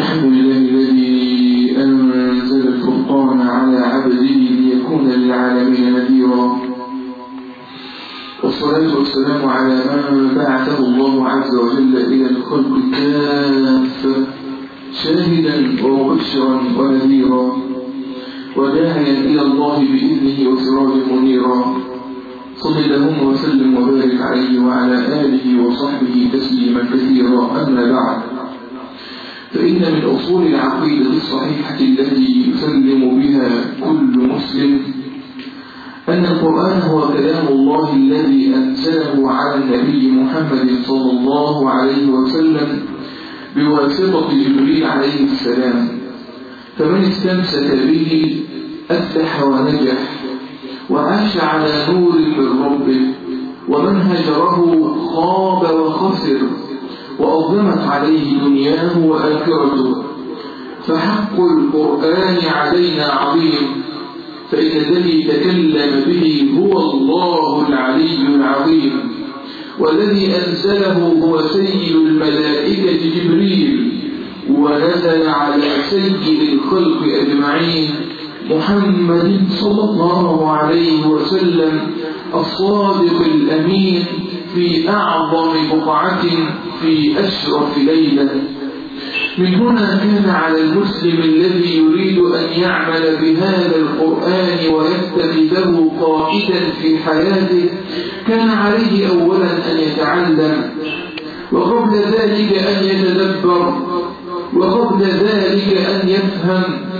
الحمد لله الذي أنزل الفرقان على عبده ليكون للعالمين نذيرا والصلاة والسلام على من بعثه الله عز وجل إلى الخلق كافة شاهدا ومبشرا ونذيرا وداعيا إلى الله بإذنه وسراجا منيرا صل اللهم وسلم وبارك عليه وعلى آله وصحبه تسليما كثيرا أما بعد فإن من أصول العقيدة الصحيحة التي يسلم بها كل مسلم أن القرآن هو كلام الله الذي أنزله على النبي محمد صلى الله عليه وسلم بواسطة جبريل عليه السلام فمن استمسك به أفلح ونجح وعاش على نور من ربه ومن هجره خاب وخسر وأظلمت عليه دنياه وآخرته فحق القرآن علينا عظيم فإن الذي تكلم به هو الله العلي العظيم والذي أنزله هو سيد الملائكة جبريل ونزل على سيد الخلق أجمعين محمد صلى الله عليه وسلم الصادق الأمين في أعظم بقعة في أشرف ليلة من هنا كان على المسلم الذي يريد أن يعمل بهذا القرآن ويتخذه قائدا في حياته كان عليه أولا أن يتعلم وقبل ذلك أن يتدبر وقبل ذلك أن يفهم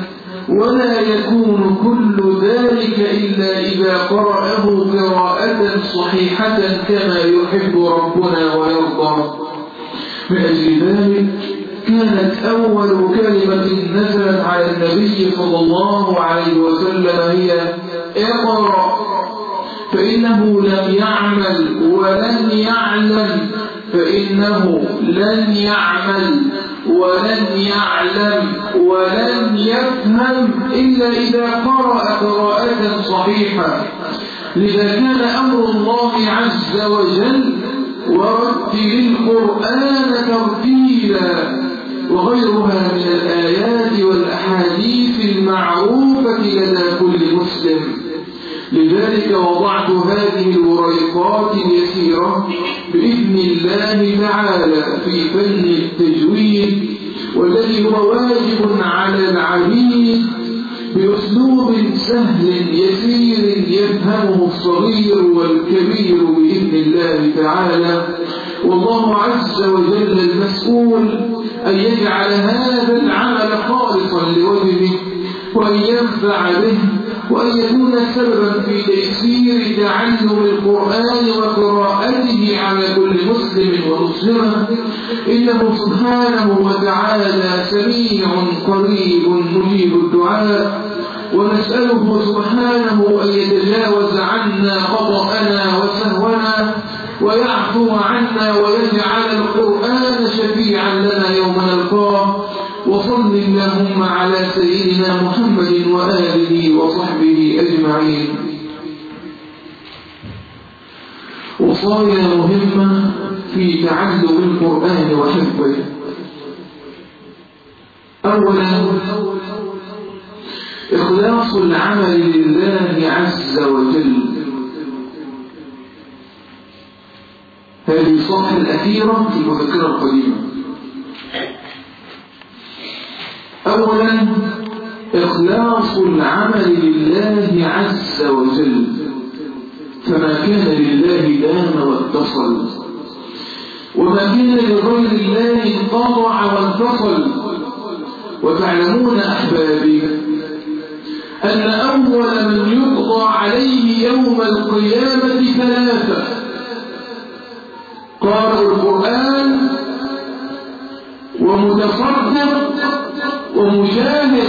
ولا يكون كل ذلك إلا إذا قرأه قراءة صحيحة كما يحب ربنا ويرضى من أجل ذلك كانت أول كلمة نزلت على النبي صلى الله عليه وسلم هي اقرأ فإنه لم يعمل ولن يعلم فإنه لن يعمل ولن يعلم ولن يفهم إلا إذا قرأ قراءة صحيحة لذا كان أمر الله عز وجل ورتل القرآن ترتيلا وغيرها من الآيات والأحاديث المعروفة لدى كل مسلم لذلك وضعت هذه الوريقات اليسيرة بإذن الله تعالى في فن التجويد والذي هو واجب على العبيد بأسلوب سهل يسير يفهمه الصغير والكبير بإذن الله تعالى والله عز وجل المسؤول أن يجعل هذا العمل خالصا لوجهه وأن ينفع به وأن يكون سببا في تيسير تعلم القرآن وقراءته على كل مسلم ومسلمة إنه سبحانه وتعالى سميع قريب مجيب الدعاء ونسأله سبحانه أن يتجاوز عنا خطأنا وسهونا ويعفو عنا ويجعل القرآن شفيعا لنا يوم نلقاه وصل اللهم على سيدنا محمد وآله وصحبه أجمعين وصايا مهمة في تعلم القرآن وحفظه أولا إخلاص العمل لله عز وجل هذه الصفحة الأخيرة في المذكرة القديمة أولا إخلاص العمل لله عز وجل فما كان لله دام واتصل وما كان لغير الله انقطع وانفصل وتعلمون أحبابي أن أول من يقضى عليه يوم القيامة ثلاثة قارئ القرآن ومتصدق ومجاهد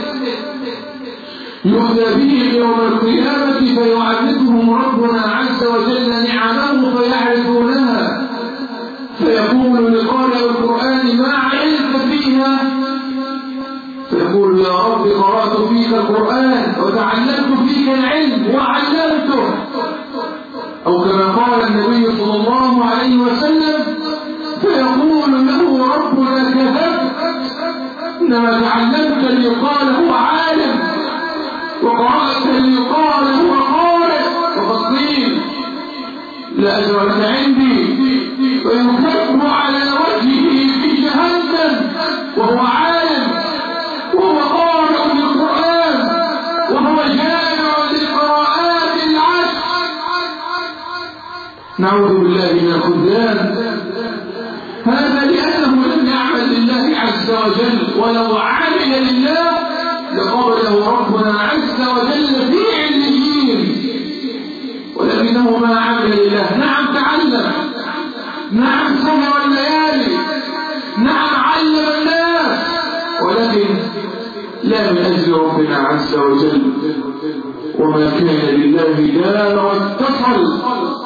يؤتى بهم يوم القيامة فيعرفهم ربنا عز وجل نعمه فيعرفونها فيقول لقارئ القرآن ما علمت فيها فيقول يا رب قرأت فيك القرآن وتعلمت فيك العلم وعلمته أو كما قال النبي صلى الله عليه وسلم فيقول له ربنا كذبت إنما تعلمت ليقال هو عالم وقرأت ليقال هو قارئ وقد قيل لا أجر لك عندي ويكب على وجهه في جهنم وهو عالم وهو قارئ للقرآن وهو جامع للقراءات العشر نعوذ بالله من الخذلان هذا لأنه لم يعمل لله عز وجل ولو عمل لله لقبله ربنا عز وجل في عليين ولكنه ما عمل لله نعم تعلم نعم سمع الليالي نعم علم الناس ولكن لا من أجل ربنا عز وجل وما كان لله دار واتصل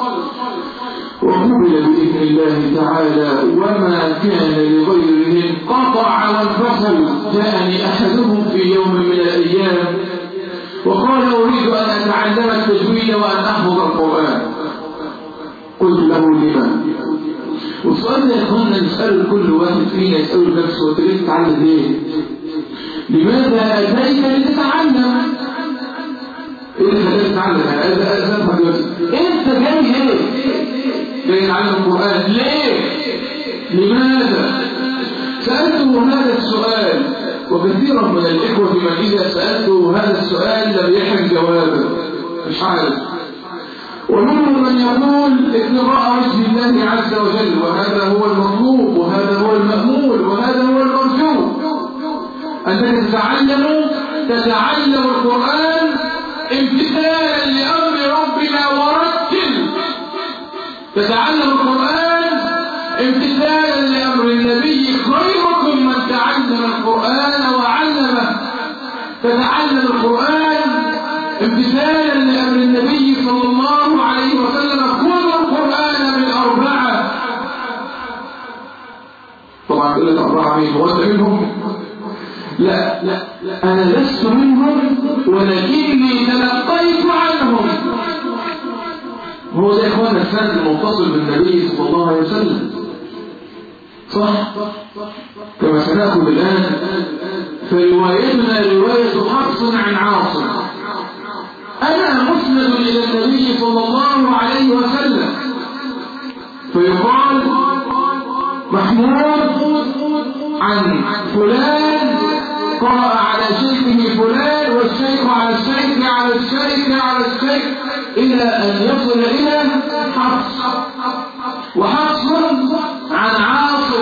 وقبل بإذن الله تعالى وما كان لغيره انقطع وانفصل جاءني أحدهم في يوم من الأيام وقال أريد أن أتعلم التجويد وأن أحفظ القرآن قلت له لما والسؤال ده يا اخوانا نسأله كل واحد فينا يسأله نفسه وانت ليه تتعلم ليه؟ لماذا أتيت لتتعلم؟ ايه اللي خلاك تتعلم؟ هذا أسأل دلوقتي انت جاي ليه؟ جاي يتعلم القرآن ليه؟ لماذا؟ سألته هذا السؤال وكثيرا من الإخوة من إذا سألته هذا السؤال لم يحب جوابه مش عارف ومنهم من يقول ابتغاء وجه الله عز وجل وهذا هو المطلوب وهذا هو المأمول وهذا هو المرجو أنك تتعلم تتعلم القرآن امتثالا لأمر ربنا ورتل تتعلم القرآن امتثالا لأمر النبي خيركم من تعلم القرآن وعلمه تتعلم القرآن امتثالا لأمر النبي صلى الله عليه وسلم خذوا القرآن من أربعة طبعا كل الأربعة مين هو أنت منهم لا لا أنا لست منهم ولكني تلقيت عنهم هو ده يا اخوانا السند المتصل بالنبي صلى الله عليه وسلم صح كما سنأخذ الآن فروايتنا رواية حفص عن عاصم أنا مسند إلى النبي صلى الله عليه وسلم فيقال محمود عن فلان قرأ على شيخه فلان والشيخ على الشيخ على الشيخ على الشيخ إلى أن يصل إلى حفص وحفص عن عاصم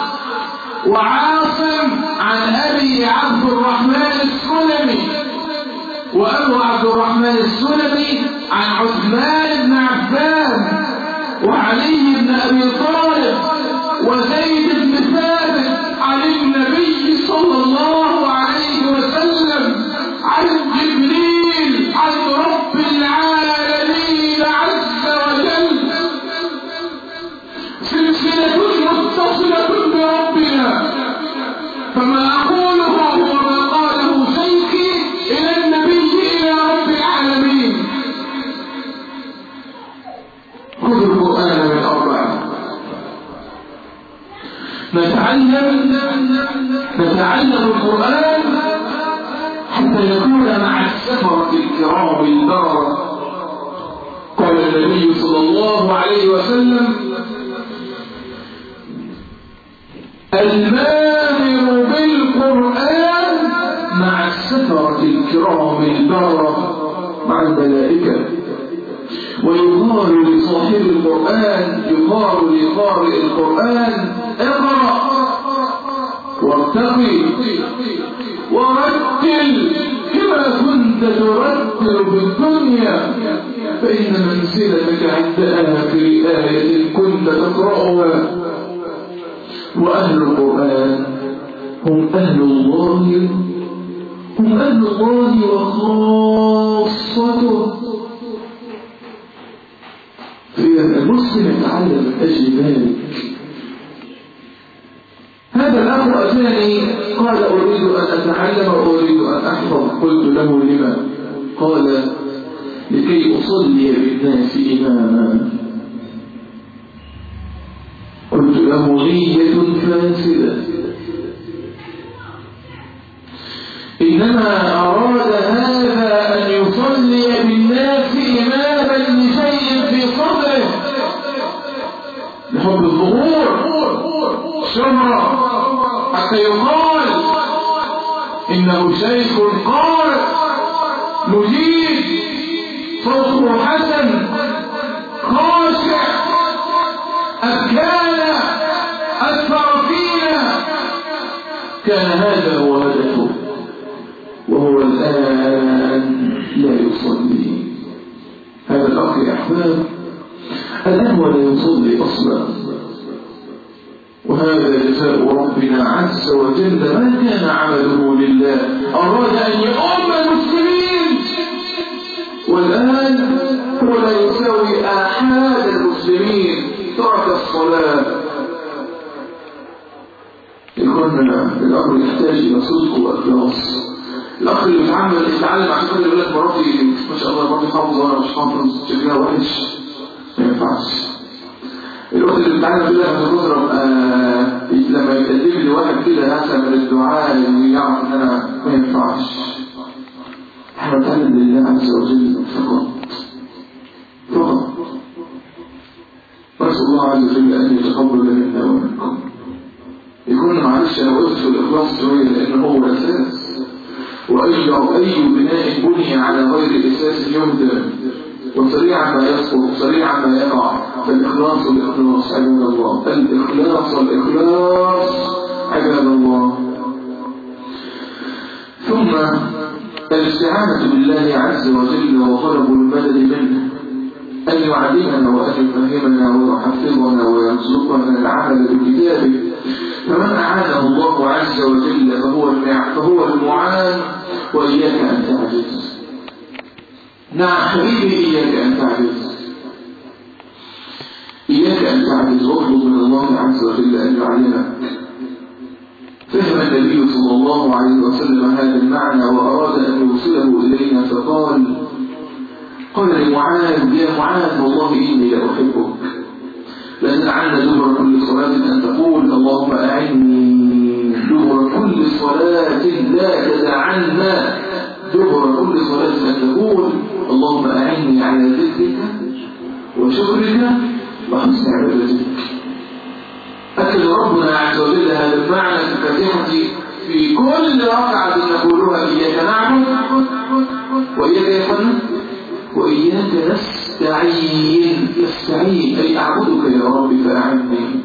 وعاصم عن أبي عبد الرحمن السلمي وأبو عبد الرحمن السلمي عن عثمان بن عفان وعلي بن أبي طالب وزيد بن ثابت عن النبي صلى الله عليه وسلم عن جبريل عن رب العالمين عز وجل سلسلة متصلة بربنا فما أقوله هو ما قاله شيخي إلى النبي إلى رب العالمين خذوا القرآن من أربعة نتعلم نتعلم القرآن حتى يكون مع السفرة الكرام البررة قال النبي صلى الله عليه وسلم المامر بالقرآن مع السفرة الكرام البررة مع الملائكة ويقال لصاحب القرآن يقال لقارئ القرآن اقرأ وارتقي ورتل كما كنت ترتل في الدنيا فإن منزلتك عند آخر آية كنت تقرأها وأهل القرآن هم أهل الله هم أهل الله وخاصته فإذا المسلم يتعلم من أجل ذلك هذا الأخ أتاني قال أريد أن أتعلم وأريد أن أحفظ قلت له لما قال لكي أصلي بالناس إماما قلت له نية فاسدة إنما أراد هذا أن يصلي بالناس إماما لشيء في صدره لحب الظهور شهرة حتى يقال إنه شيخ قارئ مجيد صوته حسن خاشع أكان أكثر فينا كان هذا هو هدفه وهو الآن لا يصلي هذا الأخ يا أحباب الآن ولا يصلي أصلا وهذا جزاء ربنا عز وجل ما كان عمله لله أراد أن يؤم المسلمين والآن هو لا يساوي آحاد المسلمين ترك الصلاة يكون الأمر يحتاج إلى صدق وإخلاص الأخ اللي بيتعامل يتعلم عشان كده يقول لك مراتي ما شاء الله مراتي حافظة وأنا مش حافظ شكلها وحش ما ينفعش الوقت اللي بتعلم يقول لك بتضرب آه لما يتقدم لي واحد كده هسه من الدعاء ويعرف ان انا ما ينفعش احنا نتعلم لله عز وجل فقط فقط نسأل الله عز وجل أن يتقبل منا ومنكم يكون معلش أنا قلت في الإخلاص شوية لأن هو الأساس وأي أي بناء بني على غير أساس يهدم وسريعا ما يسقط سريعا ما يقع فالإخلاص والإخلاص عباد الله الإخلاص والإخلاص عباد الله ثم الاستعانة بالله عز وجل وطلب المدد منه أن يعلمنا وأن يفهمنا ويحفظنا ويرزقنا العمل بكتابه فمن أعانه الله عز وجل فهو فهو المعان وإياك أن تعجز نعم حبيبي إياك أن تعجز إياك أن تعجز واطلب من الله عز وجل أن يعلمك فهم النبي صلى الله عليه وسلم هذا المعنى وأراد أن يوصله إلينا فقال قال لمعاذ يا معاذ والله إني لأحبك لأن عنا دبر كل صلاة أن تقول اللهم أعني دبر كل صلاة لا تدعنا دبر كل صلاة أن تقول اللهم أعني على ذكرك وشكرك وحسن عبادتك أكد ربنا عز وجل هذا المعنى في الفاتحة في كل ركعة نقولها إياك نعبد وإياك يا وإياك نستعين نستعين أي أعبدك يا رب فأعني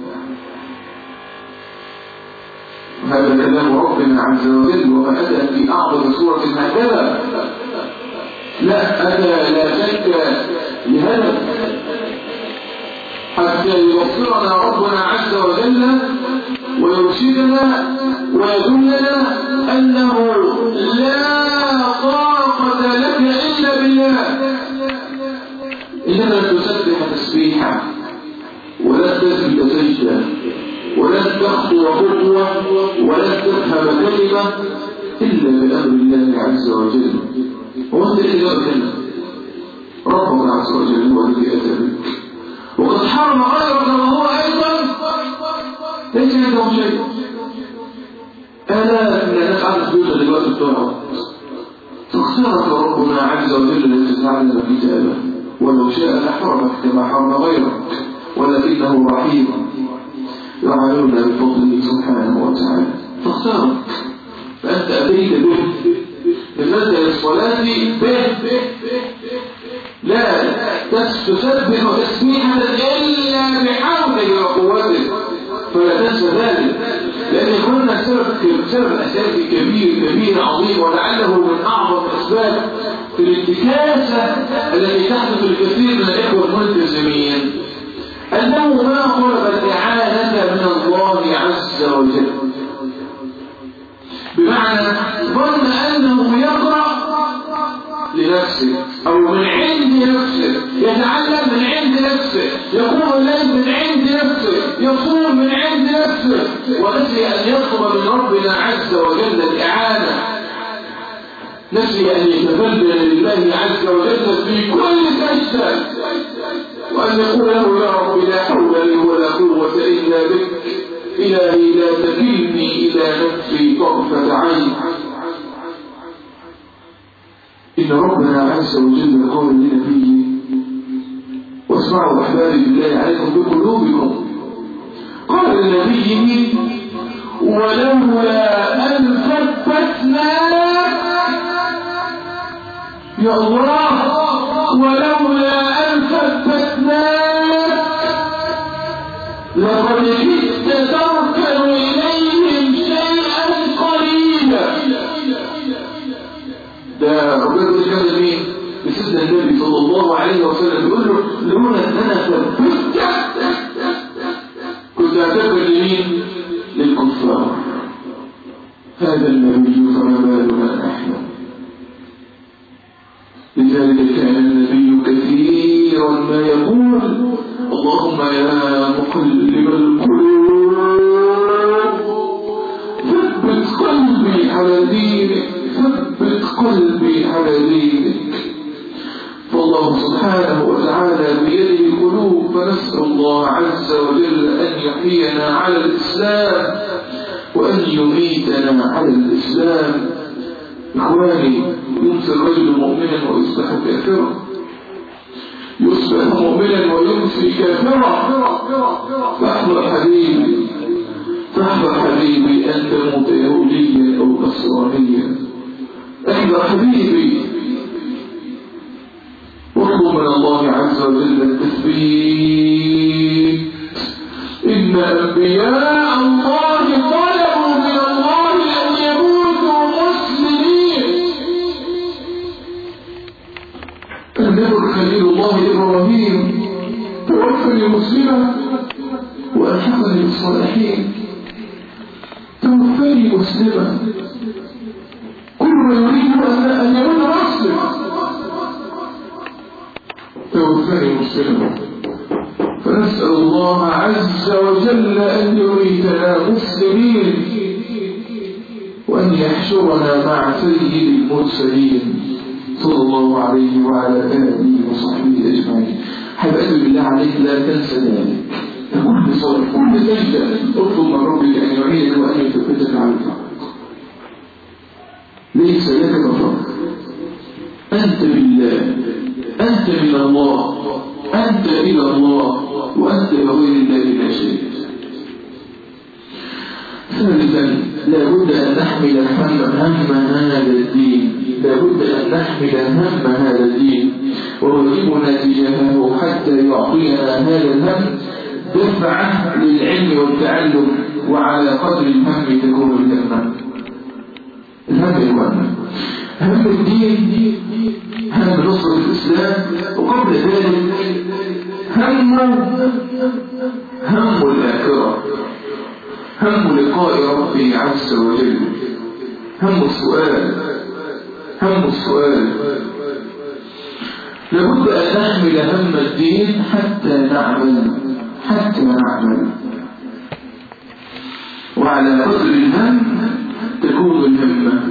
وهذا كلام ربنا عز وجل وما أتى في أعظم سورة هكذا لا أتى لا شك لهدف حتى يبصرنا ربنا عز وجل ويرشدنا ويدلنا أنه لا طاقة لك إلا بالله إنك لن تسبح تسبيحا ولن تثبت سجدا ولن تخطو خطوة ولن تفهم كلمة إلا بأمر الله عز وجل هو أنت اللي كلمة ربنا عز وجل هو الذي أتى بك وقد حرم غيرك وهو أيضا ليس عنده شيء ألا من الناس عارف بيوتها دلوقتي بتقعد فاختارك ربنا عز وجل لتتعلم كتابه ولو شاء لحرمك كما حرم غيرك ولكنه رحيم يعاملنا بفضله سبحانه وتعالى فاختارك فأنت أتيت به بمثل الصلاة به لا تسبح تسبيحا إلا بحوله وقوته فلا تنسى ذلك لأن كنا سبب سبب أساسي كبير كبير عظيم ولعله من أعظم أسباب في الانتكاسة التي تحدث الكثير من الإخوة الملتزمين أنه ما طلب الإعانة من الله عز وجل بمعنى ظن أنه يقرأ لنفسه أو من عند نفسه يتعلم من عند نفسه يقوم الليل من عند نفسه يصوم من عند نفسه ونسي أن يطلب من ربنا عز وجل الإعانة نسي أن يتبدل لله عز وجل في كل سجدة وأن يقول له يا رب لا حول لي ولا قوة إلا بك إلهي لا تكلني إلى نفسي طرفة عين إن ربنا عز وجل قال لنبيه واسمعوا أحبابي بالله عليكم بقلوبكم قال لنبيه ولولا أن ثبتناك يا الله ولولا أن ثبتناك لقد كدت تركن إليهم شيئا قليلا ده ربنا كان مين بسيدنا النبي صلى الله عليه وسلم يقول له لولا ان انا ثبتك كنت اعتبر لمين للكفار هذا النبي فما بالنا نحن لذلك كان النبي كثيرا ما يقول اللهم يا مقلب القلوب ثبت قلبي على دينك ثبت قلبي على دينك فالله سبحانه وتعالى بيده القلوب فنسأل الله عز وجل أن يحيينا على الإسلام وأن يميتنا على الإسلام إخواني يمسي الرجل مؤمنا ويصبح كافرا يصبح مؤمنا ويمسي كافرا فاحذر حبيبي فاحذر حبيبي أن تموت يهوديا أو نصرانيا احذر حبيبي واطلب من الله عز وجل التثبيت إن أنبياء الله طلبوا من الله أن يموتوا مسلمين النبي خليل الله إبراهيم توفني مسلما وألحقني بالصالحين توفني مسلما كل ما يريد أن يموت مسلم توفني مسلما فنسأل الله عز وجل أن يريدنا مسلمين وأن يحشرنا مع سيد المرسلين صلى الله عليه وعلى آله وصحبه أجمعين حبيبي بالله عليك لا تنسى ذلك كل صلاة كل سجدة اطلب من ربك أن يعينك وأن يثبتك على الحق ليس لك مفر أنت بالله أنت من الله أنت إلى الله وأنت بغير الله لا شيء ثالثا لابد أن نحمل هم هم هذا الدين لابد أن نحمل هم هذا الدين وواجبنا تجاهه حتى يعطينا هذا الهم دفعة للعلم والتعلم وعلى قدر الهم تكون الهمة الهم يكون هم الدين هم نصرة الإسلام وقبل ذلك هم هم الآخرة هم لقاء ربي عز وجل هم السؤال هم السؤال لابد أن نحمل هم الدين حتى نعمل حتى نعمل وعلى قدر الهم تكون الهمة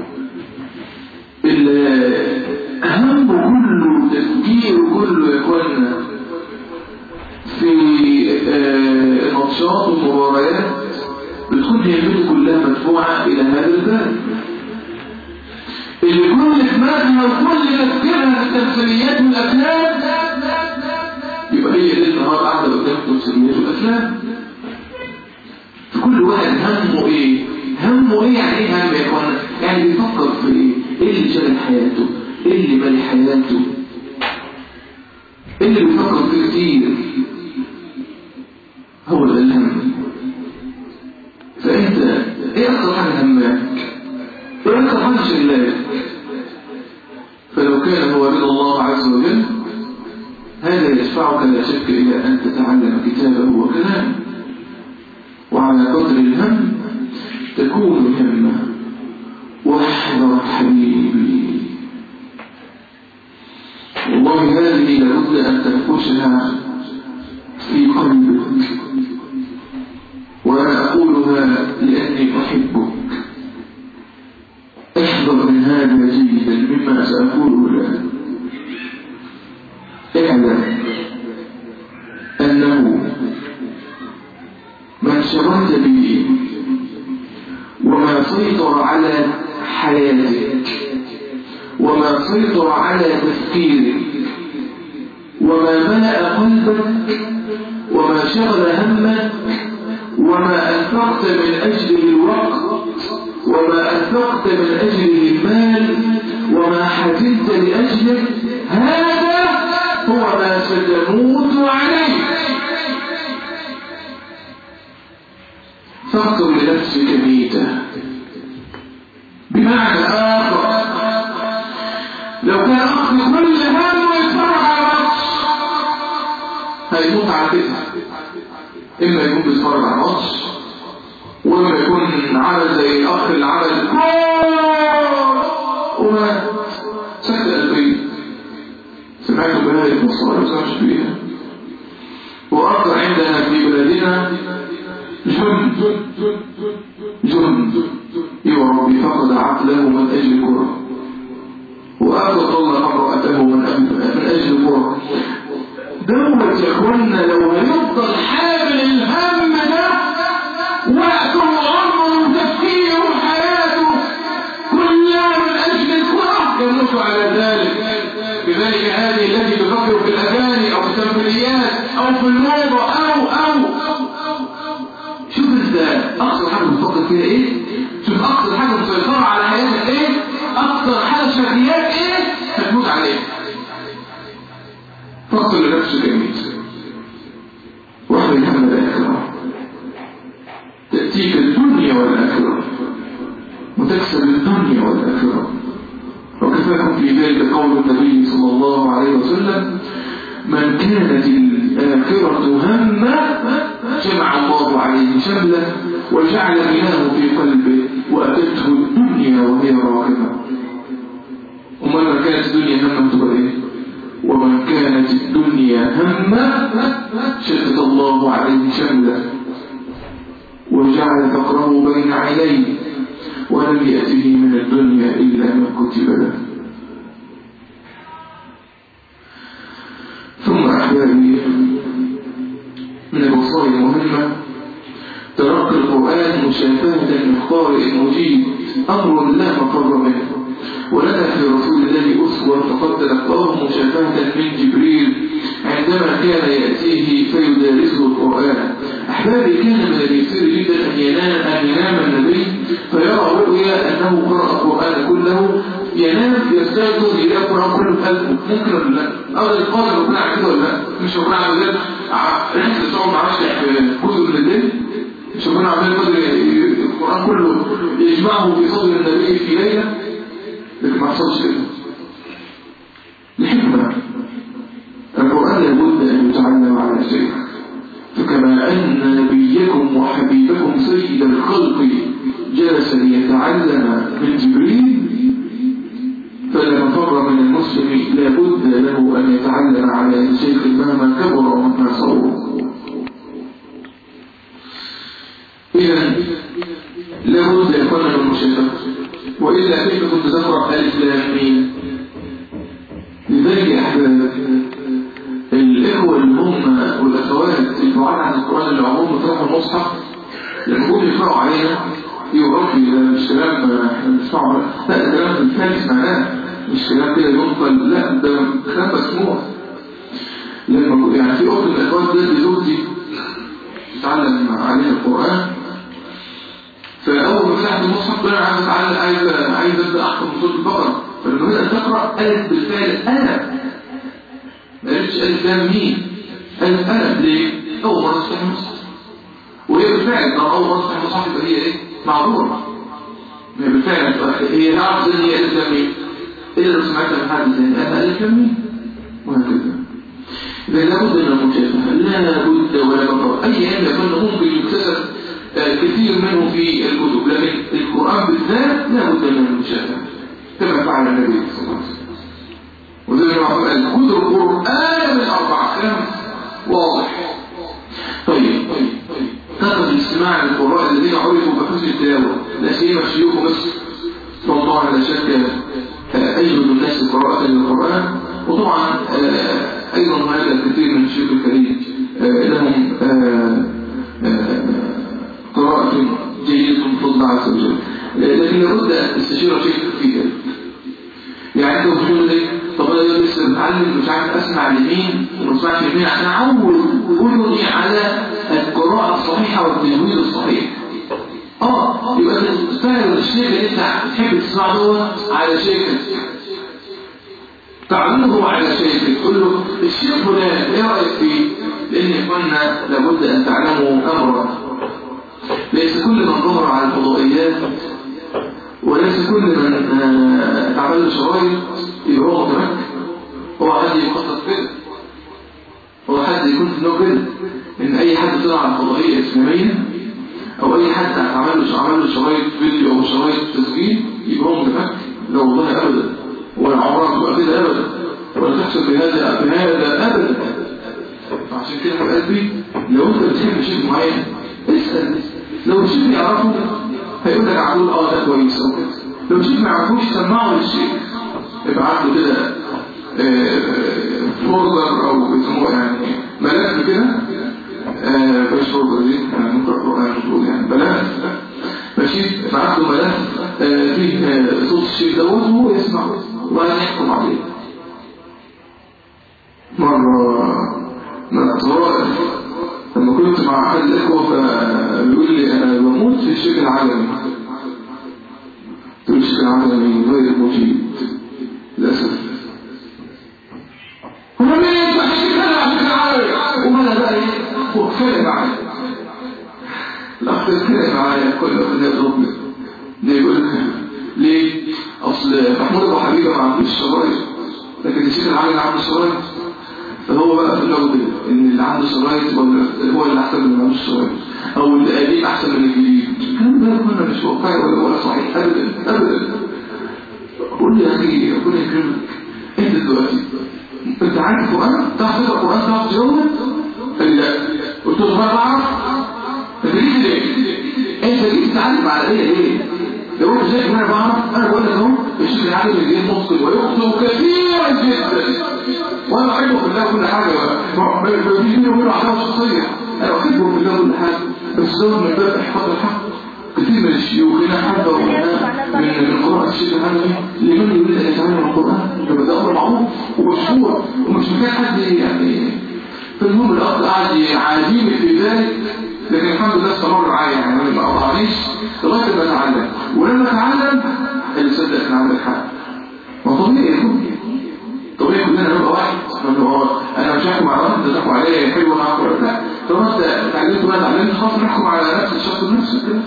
الهم كله تفكير كله يكون في ماتشات ومباريات بتكون همته كلها مدفوعة إلى هذا الباب اللي كل دماغها وكل تفكيرها في التمثيليات والأفلام يبقى هي ليل نهار قاعدة قدام التمثيليات والأفلام فكل واحد همه إيه؟ همه إيه يعني إيه هم يا إخوانا؟ يعني بيفكر في إيه؟ إيه اللي شغل حياته؟ إيه اللي مالي حياته؟ إيه اللي بيفكر فيه كتير؟ هو ده الهم فأنت إيه أكثر حاجة همك؟ إيه أكثر حاجة شغلاك؟ فلو كان هو رضا الله عز وجل هذا يدفعك لا شك إلى أن تتعلم كتابه وكلامه وعلى قدر الهم تكون همة واحذر حبيبي والله هذه لابد أن تنفشها في قلبك وأنا أقولها لأني أحبك احذر من هذا جيدا مما سأقوله لك اعلم أنه من شغلت به وما سيطر على حياتك وما سيطر على تفكيرك وما ملأ قلبك وما شغل همك وما أنفقت من أجله الوقت وما أنفقت من أجله المال وما حزنت لأجله هذا هو ما ستموت عليه فاقتل لنفسك ميتة بمعنى آخر لو كان أخذ كل هم ويتفرج على ماتش هيموت على كده إما يكون بيتفرج على ماتش وإما يكون عمل زي الأخ اللي عمل ومات سكتة قلبية سمعت بهذه المصاري وسمعت بيها وأكثر عندنا في بلادنا جند جند يا ربي فقد عقله من أجل كرة وآخر طلق امرأته من من أجل كرة دوت يا اخوانا لو هيفضل حامل الهم ده وقته وعمره وتفكيره وحياته كلها من أجل الكرة يموت على ذلك بذلك هذه التي تفكر في الأغاني أو في التمثيليات أو في الموضة أو أو شوف انت أكثر حاجة بتفكر فيها إيه شوف أكثر حاجة مسيطرة على حياتك إيه أكثر حاجة شكليات إيه هتموت عليها فاقتل لنفسك ميت واحمل هم الآخرة تأتيك الدنيا والآخرة وتكسب الدنيا والآخرة وكفاكم في ذلك قول النبي صلى الله عليه وسلم من كانت الآخرة همه جمع الله عليه شمله وجعل غناه في قلبه وأتته الدنيا وهي راغبة ومن كانت الدنيا همه تبقى ايه ومن كانت الدنيا همه شتت الله عليه شمله وجعل فقره بين عينيه ولم يأته من الدنيا إلا ما كتب له ثم أحبابي من الوصايا المهمة تلقي القرآن مشافهة من قارئ مجيد أمر لا مفر منه ولنا في رسول الله أسوة فقد تلقاه مشافهة من جبريل عندما كان يأتيه فيدارسه القرآن أحبابي كان من اليسير جدا أن ينام أن ينام النبي فيرى رؤيا أنه قرأ القرآن كله ينام يستيقظ يلاقي القرآن كله في قلبه ممكن ولا لا؟ أو القادر ربنا على كده ولا لا؟ مش ربنا على ذلك رحلة الصعود معرفش كتب من الليل مش ربنا عمال يقدر القرآن كله يجمعه في صدر النبي في ليلة لكن ما حصلش كده الحكمة القرآن لابد أن يتعلم على شيء فكما أن نبيكم وحبيبكم سيد الخلق جلس ليتعلم من جبريل فلا مفر من المسلم لابد له أن يتعلم على الشيخ مهما كبر ومهما صور إذا لابد يكون من المشافهة وإلا كيف كنت تقرأ ألف لام ميم لذلك أحباب الإخوة اللي هم والأخوات البعاد عن القرآن اللي عمرهم فتحوا المصحف لما جم يقرأوا علينا يقولوا لي ده مش كلام احنا بنسمعه لا ده كلام بالفعل سمعناه مش كلام كده ينقل لا ده كلام مسموع لما يعني في أخت من الأخوات ده زوجتي تتعلم عليها القرآن فأول ما فتحت المصحف طلع عايز اتعلم عايز عايز ابدا احفظ سوره البقره فلما بدات تقرا قالت بالفعل انا ما قالتش الف لام مين قالت انا ليه؟ اول مره تفتح المصحف وهي بالفعل طالما اول مره تفتح المصحف يبقى هي ايه؟ معذوره هي بالفعل هي تعرف ان هي الف لام مين الا لو سمعتها من حد ثاني انا الف لام مين وهكذا إذا لابد من المشافهة لا بد ولا بقر أي علم يكون ممكن يكتسب كثير منه في الكتب لكن القرآن بالذات لا بد من المشافهة كما فعل النبي صلى الله عليه وسلم وزي ما قال خذ القرآن من أربعة كلام واضح طيب كثرة الاستماع للقراء الذين عرفوا بحسن التلاوة لا سيما شيوخ مصر طبعا لا شك أجمد الناس قراءة للقرآن وطبعا أيضا هناك الكثير من الشيوخ الكريم لهم قراءة جيدة من فضل عز وجل لكن لابد أن تستشير شيخ في ذلك يعني اتعلم مش عارف اسمع لمين وما اسمعش لمين عشان اعود اذني على القراءه الصحيحه والتجويد الصحيح اه يبقى تستعرض الشيخ اللي انت بتحب تسمع دوت على شيخك تعرضه على شيخك تقول له الشيخ فلان ايه رايك فيه لان قلنا لابد ان تعلموا امرا ليس كل من ظهر على الفضائيات وليس كل من اتعمل له شرايط يبقى هو متمكن هو حد يخطط كده هو حد يكون في نوع كده ان اي حد طلع على الفضائيه اسلاميه او اي حد عمل له عمل له شرايط فيديو او شرايط تسجيل يبقى هو متمكن لا والله ابدا ولا عمرها تبقى كده ابدا ولا تحصل بهذا بهذا ابدا فعشان كده يا قلبي لو انت بتحب شيء معين اسال لو الشيخ يعرفه هيقول لك عبدول اه ده كويس او كده لو الشيخ ما يعرفوش سمعه للشيخ ابعت له كده فولدر او بيسموه يعني ملف كده بلاش فولدر دي احنا ممكن القران المفروض يعني ملف ماشي ابعت له ملف فيه صوت الشيخ دوت وهو يسمعه وبعدين يحكم عليه مرة من الطوائف لما كنت مع أحد الإخوة فبيقول لي أنا بموت في الشيخ العالمي قلت له الشيخ العالمي غير مجيد للأسف هو مين ينفع الشيخ العالمي وماذا بقى هو اتخانق معايا الأخ اتخانق معايا كل واحد يضربني ليه يقول ليه؟ أصل محمود أبو حبيبة ما عندوش شرايط لكن الشيخ العالمي عنده شرايط فهو بقى في اللغة دي ان اللي عنده شرايط هو اللي احسن من اللي عنده شرايط او اللي قديم احسن من الجديد الكلام ده كنا مش واقعي ولا ولا صحيح ابدا ابدا قول لي يا اخي ربنا يكرمك انت دلوقتي انت عارف القران تعرف تقرا القران تعرف تجاوب قال لا قلت له ما بعرف انت جيت ليه انت جيت تتعلم على ايه ليه لو انت شايف ان انا بعرف انا بقول لك اهو الشيخ العالم اللي متقن ويخطئ كثيرا جدا وانا احبه في الله كل حاجه ما فيش بيني وبينه عداوه شخصيه انا احبه في الله كل حاجه بس ده من باب احفاظ الحق كثير من الشيوخ هنا حبه من من قراءه الشيخ العالمي لمن يريد ان يتعلم القران يبقى ده امر معروف ومشهور ومش محتاج حد يعني فالمهم الاخ قاعد يعاديني في ذلك لكن الحمد لله استمر معايا يعني ما قطعنيش لغايه ما اتعلم ولما اتعلم اللي صدق كان عندك حق ما طبيعي يكون طبيعي كلنا نبقى واحد انا مش هحكم على واحد تحكم عليا حلو معاك ولا لا طب انت اتعلمت ولا اتعلمت خلاص نحكم على نفس الشخص بنفسه كده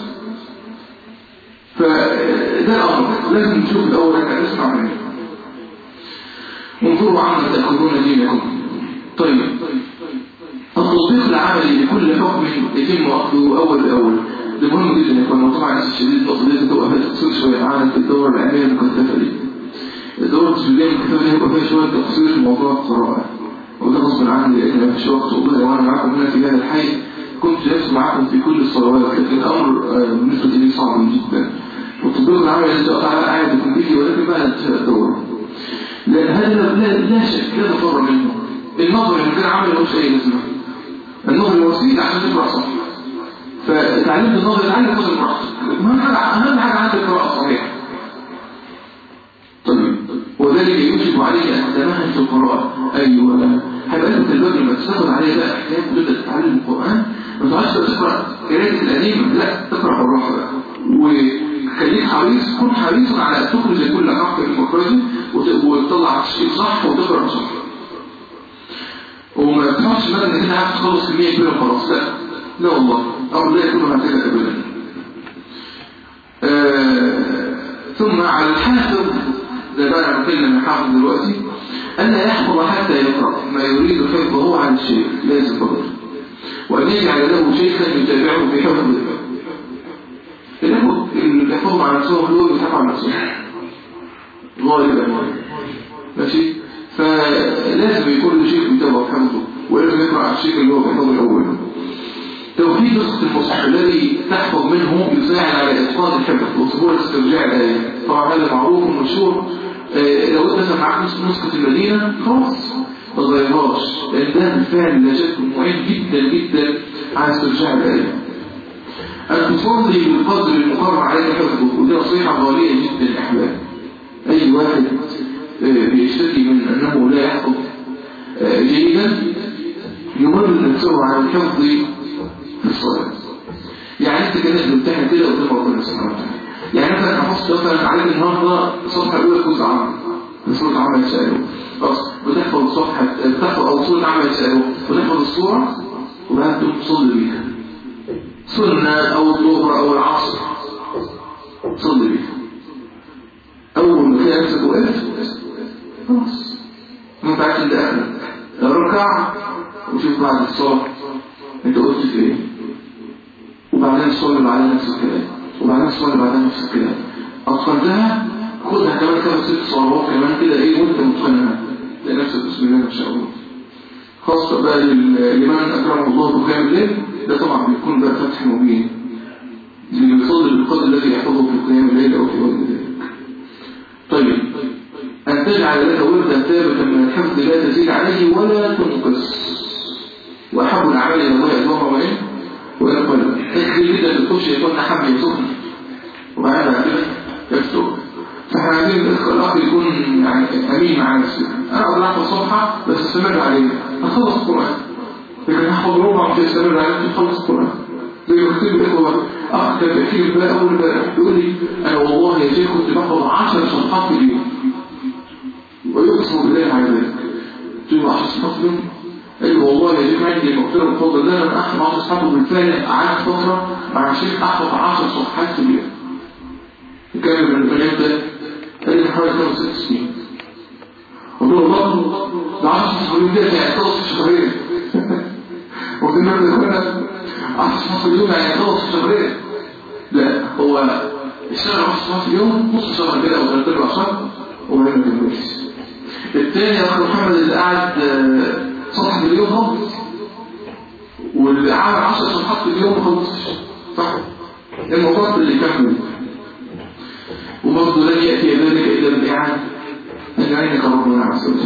فده الامر لازم نشوف الاول انك تسمع مني انظروا عما تاخذون دينكم طيب التطبيق العملي لكل حكم يتم اخذه اول باول ده مهم جدا يا اخوان طبعا الناس الشديد التطبيق بتبقى فيها تقصير شويه معانا في الدوره العلميه المكثفه دي الدورة التسجيلية المكتبة دي هيبقى فيها شوية تقصير في موضوع القراءة وده غصب عني لأن مفيش وقت والله لو أنا معاكم هنا في هذا الحي كنت جالس معاكم في كل الصلوات لكن الأمر بالنسبة لي صعب جدا والتطبيق العملي اللي تقطع على قاعد يكون بيجي ولكن بقى انتهى الدورة لأن هذا لا, لا شك لا مفر منه النظر من غير عمل ملوش أي لازمة النظر وسيلة عشان تقرأ صح فتعلمت النظر تعلم النظر براحتك أهم حاجة أهم حاجة عندك القراءة الصحيحة طيب وذلك يوجب عليك أن تتمهل في القراءة أيوة هيبقى أنت دلوقتي لما تستخدم عليه بقى حكاية وتبدأ تتعلم القرآن ما تقعدش تقرأ قراءة القديمة لا تقرأ بالراحة بقى وخليك حريص كن حريص على أن تخرج كل حرف من مخرجه وتطلع الشيء صح وتقرأ صح وما تفهمش مثلا انك انت عارف تخلص كمية كبيرة وخلاص لا لا والله أمر لا يكون هكذا أبدا آه ثم على الحافظ ده بقى بتكلم الحافظ دلوقتي ألا يحفظ حتى يقرأ ما يريد حفظه عن الشيخ لازم فضل وأن يجعل له شيخا يتابعه في حفظه الأخوة اللي بيحفظوا عن نفسهم دول بيتابعوا عن نفسهم غالبا ماشي فلازم يكون له شيخ يتابعه في حفظه ولازم يقرأ على الشيخ اللي هو بيحفظه الأول توحيد نسخة المصحف الذي تحفظ منه يساعد على إتقان الحفظ وسهولة استرجاع الآية طبعا هذا معروف ومشهور آه لو انت مثلا معاك نسخة المدينة خلاص ما تغيرهاش لأن ده بالفعل لا شك مهم جدا جدا على استرجاع الآية أن تصلي بالقدر المقرر عليك حفظه ودي نصيحة غالية جدا يا أحباب أي واحد بيشتكي من أنه لا يحفظ جيدا يمر نفسه عن الحفظ في الصلاة يعني انت كده بتمتحن كده وتقرا ربنا سبحانه وتعالى يعني مثلا حفظت مثلا عليك النهارده الصفحه الاولى جزء عام من سوره عامه يتسالوا خلاص بتحفظ صفحه بتحفظ او سوره عامه يتسالوا وتحفظ السوره وبعدين تقوم تصلي بيها سنه او الظهر او العصر صلي بيها اول ما تلاقي نفسك وقفت خلاص ما تعرفش انت اخرك ركع وشوف بعد الصلاه انت قلت في ايه وبعدين الصلاة اللي بعدها نفس الكلام وبعدين الصلاة اللي بعدها نفس الكلام أتقنتها خدها كمان كمان ست صلوات كمان كده إيه وأنت متقنها لنفسك بسم الله ما شاء الله خاصة بقى لمن أكرمه الله بقيام الليل ده طبعا بيكون بقى فتح مبين اللي بيصلي بالقدر الذي يحفظه في قيام الليل أو في وقت ذلك طيب أن تجعل لك وردا ثابتا من الحفظ لا تزيد عليه ولا تنقص وأحب الأعمال إلى الله أدوها وإيه ويقول تكفي جدا بتخش يكون حمل سخن وبعد كده يفتح فاحنا عايزين الاخ يكون يعني امين مع نفسه انا اقدر احفظ صفحه بس استمر عليها اخلص القران لكن احفظ ربع مش استمر عليها مش اخلص القران زي ما قلت الاخوه اخ كان بيحكي لي بقى اول امبارح يقول لي انا والله يا شيخ كنت بحفظ 10 صفحات في اليوم ويقسم بالله على ذلك قلت له 10 صفحات في اليوم قال والله يا شيخ عندي مغفرة بفضل الله انا احفظ 10 صفحات وبالفعل قعدت فترة مع شيخ احفظ 10 صفحات في اليوم كان من البنات ده قال لي حوالي خمس ست سنين قلت له والله ده 10 صفحات في اليوم ده يعني خلص في شهرين قلت له ده كنا 10 صفحات في اليوم يعني خلص في شهرين لا هو اشتغل 10 صفحات في اليوم نص شهر كده او ثلاث اربع شهر وما كملش الثاني يا اخو محمد اللي قعد صفحة في اليوم خلص واللي عمل 10 صفحات في اليوم ما خلصش صح المفضل اللي كمل وبرضه لن يأتي ذلك إلا بالإعانة من عينك ربنا عز وجل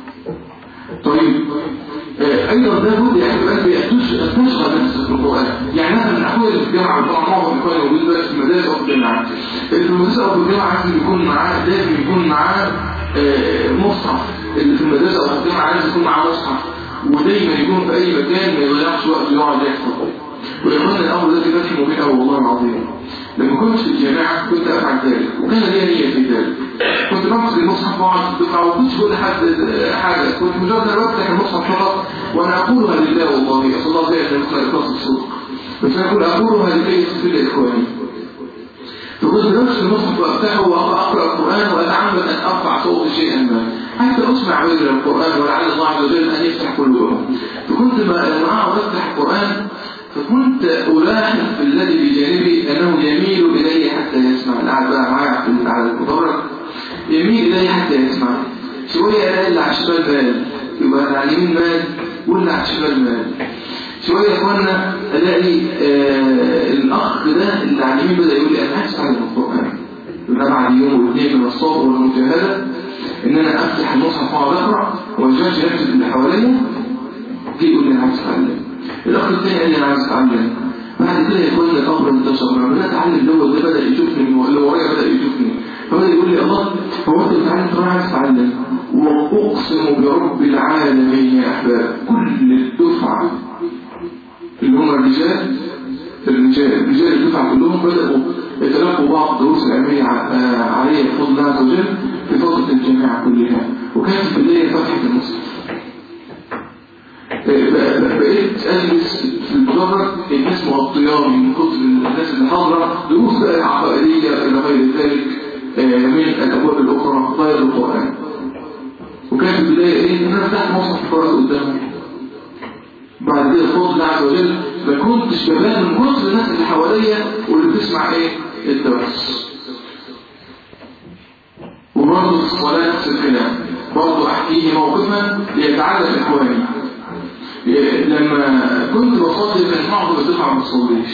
طيب آه أيضا لابد يا أحباب قلبي أن تشغل نفسك بالقرآن يعني مثلا من أخويا اللي في الجامعة طبعا معظم إخواني موجودين دلوقتي في المدارس أو في الجامعات اللي في المدرسة أو في الجامعة لازم يكون معاه لازم يكون معاه آه مصحف اللي في المدرسة أو في الجامعة لازم يكون معاه مصحف ودايما يكون في أي مكان ما يضيعش وقت يقعد يحفظ ويكون الأمر الذي فتح مبين أو والله العظيم لما كنت في الجامعة كنت أفعل ذلك وكان لي نية في ذلك كنت بمسك المصحف واقعد بقرا وكنتش بقول لحد حاجة كنت مجرد أن بفتح المصحف فقط وأنا أقولها لله والله أصل الله بها أن يكون إخلاص الصدق بس أنا أقول أقولها لكي يصفي لإخواني فكنت بمسك المصحف وأفتحه وأقرأ القرآن وأتعمد أن أرفع صوتي شيئا ما حتى أسمع وزر القرآن ولعل الله عز وجل أن يفتح قلوبهم فكنت لما أقعد أفتح القرآن فكنت ألاحظ في الذي بجانبي أنه يميل إلي حتى يسمع القعد بقى معايا على المدرج يميل إلي حتى يسمع شوية ألاقي اللي على الشمال مال يبقى اللي على اليمين مال واللي على الشمال مال شوية يا اخوانا ألاقي آه الأخ ده اللي على اليمين بدأ يقول لي أنا عايز أتعلم القرآن يبقى بعد يوم واثنين من الصبر والمجاهدة إن أنا أفتح المصحف وأقعد أقرأ وأجاج نفسي اللي حواليا جه يقول لي أنا عايز أتعلم الأخ الثاني قال لي أنا عايز أتعلم بعد كده يقول لي الأمر انتشر لما بدأت أتعلم الأول ده بدأ يشوفني اللي ورايا بدأ يشوفني فبدأ يقول لي الله هو أنت بتتعلم طب أنا عايز أتعلم وأقسم برب العالمين يا أحباب كل الدفعة اللي هم الرجال الرجال رجال الدفعة كلهم بدأوا يتلقوا بعض الدروس العلمية علي بفضل الله عز وجل في فترة الجامعة كلها وكانت في البداية فتحة المصحف بقيت أجلس في المدرج الناس مغطياني من كتر الناس اللي حاضرة دروس بقى عقائدية إلى غير ذلك من الأبواب الأخرى غير القرآن وكانت البداية إيه؟ إن أنا فتحت مصحف فرد قدامي بعد كده بفضل الله عز وجل ما كنتش ببان من كتر الناس اللي حواليا واللي بتسمع إيه؟ الدرس وبرضه في الصلاة نفس الكلام برضه أحكيه موقفا ليتعلم إخواني لما كنت بصلي كان معظم الدفعة ما بتصليش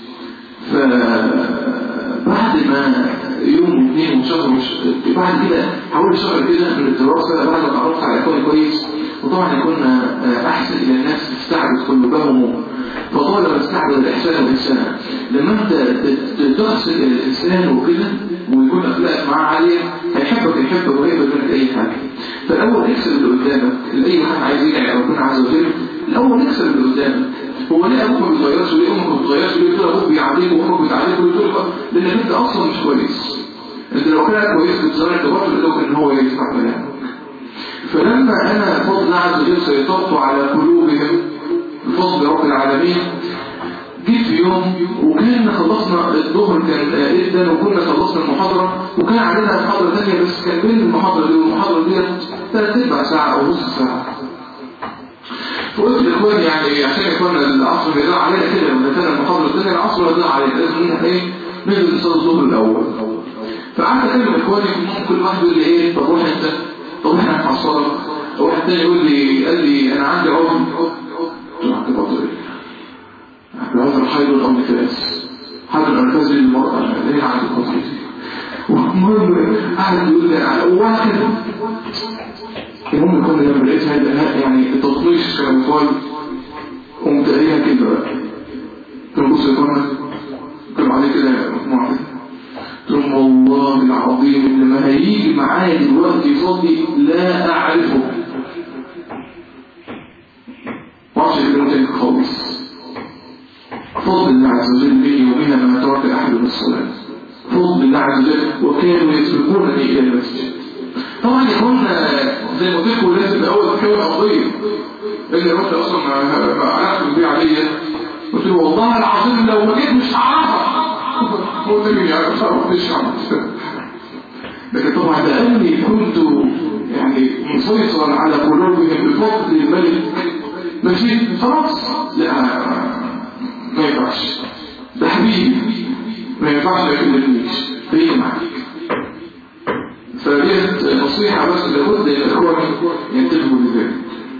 فبعد ما يوم واثنين وشهر مش بعد كده حوالي شهر كده من الدراسة بعد ما تعرفت على اخواني كويس وطبعا كنا احسن الى الناس تستعبد قلوبهم فطالما استعمل الإحسان والإحسان لما أنت تحسن الإنسان وكده ويكون أخلاقك معاه عالية هيحبك يحبك ويقبل منك أي حاجة فالأول اكسب اللي قدامك اللي أي حد عايز يدعي ربنا عز وجل الأول اكسب اللي قدامك هو ليه أبوك ما بيتغيرش وليه أمك ما بتتغيرش وليه تقول أبوك بيعاديك وأمك بتعاديك وليه تقول لأنك أنت أصلا مش كويس أنت لو كان كويس كنت زمان أنت برضه لو إن هو يسمع كلامك فلما أنا فضل الله عز وجل سيطرت على قلوبهم بفضل رب العالمين جيت في يوم وكان خلصنا الظهر كان جدا وكنا خلصنا المحاضرة وكان عندنا محاضرة ثانية بس كان بين المحاضرة دي والمحاضرة دي ثلاث ارباع ساعة أو نص ساعة فقلت لإخواني يعني عشان يكون العصر بيضيع علينا كده لما كان المحاضرة الثانية العصر بيضيع علينا لازم منها إيه ننزل نصلي الظهر الأول فقعدت أكلم إخواني كل واحد يقول لي إيه طب روح أنت طب إحنا هنحصلك واحد تاني يقول لي قال لي أنا عندي عمر قلت له عندي هذا الحيض أو نفاس هذا الأنفاس للمرأة ليه عندي قطر والمهم قاعد يقول لي واحد المهم كنا لما لقيت هذا يعني التطنيش كان طوال قمت قايلها كده بقى قلت له بص يا كنا كانوا عليه كده مجموعة قلت لهم والله العظيم اللي ما هيجي معايا دلوقتي يصلي لا أعرفه ما اعرفش يكلموا تاني خالص فضل الله عز وجل به وبها ما ترك أحد من الصلاة فضل الله عز وجل وكانوا يسبقونني إلى المسجد طبعا يكون زي ما قلت لكم لازم الأول تكون قضية لأن الرجل أصلا ما عرفت بيه عليا قلت له والله العظيم لو ما جيت مش هعرفها هو النبي يعني خلاص مش هعرف لكن طبعا لأني كنت يعني مسيطرا على قلوبهم بفضل الملك ماشي خلاص لا ما ينفعش ده حبيبي ما ينفعش ما يكلمنيش هي معاك فديت نصيحة بس لابد للإخوان ينتبهوا لذلك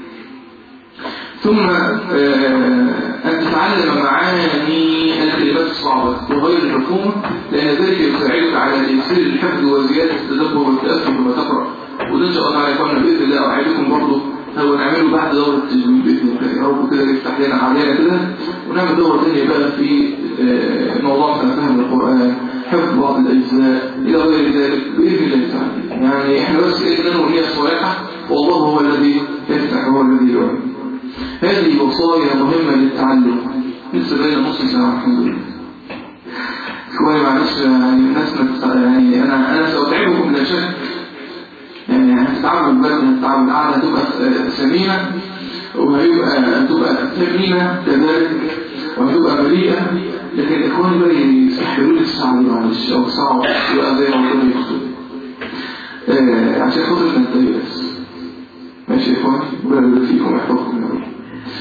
ثم أن تتعلم معاني الكلمات الصعبة وغير المفهومة لأن ذلك يساعدك على تيسير الحفظ وزيادة التدبر والتأثر بما تقرأ وده إن شاء الله عليكم بإذن الله أوعدكم برضه هو نعمله بعد دورة التجويد بإذن الله يا رب كده يفتح لنا علينا كده ونعمل دورة ثانية بقى في موضوع فهم القرآن حفظ بعض الأجزاء إلى غير ذلك بإذن الله تعالى يعني إحنا بس إذن ونية الصالحة والله هو الذي يفتح هو الذي يعلم هذه وصايا مهمة للتعلم لسه بين نص ساعة الحمد لله شوية معلش يعني الناس يعني أنا أنا سأتعبكم لا شك يعني هتتعبوا بجد هتتعبوا القعدة هتبقى ثمينة وهيبقى هتبقى ثمينة كذلك وهتبقى مليئة لكن إخواني بقى يستحملوا لي الساعة دي معلش أو ساعة يبقى زي ما ربنا يكتب آه عشان خاطر ننتهي بس ماشي يا إخواني ربنا فيكم ويحفظكم يا رب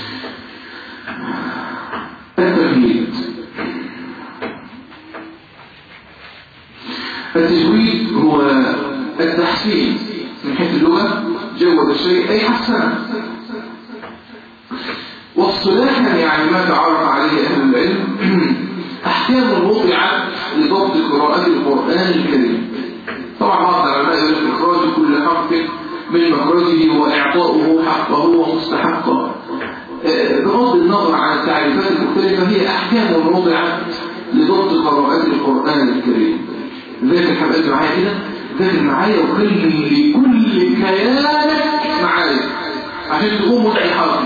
التجويد التجويد هو التحسين من حيث اللغة جود الشيء أي حسنه واصطلاحا يعني ما تعرف عليه أهل العلم أحكام وضعت لضبط قراءة القرآن الكريم طبعا بعض العلماء يقول إخراج كل حرف من مخرجه وإعطاؤه حقه ومستحقه بغض النظر عن التعريفات المختلفة هي أحكام وضعت لضبط قراءة القرآن الكريم ذاكر حبقات معايا كده ذاكر معايا وخلي لكل كيانك معايا عشان تقوم وضعي حرفي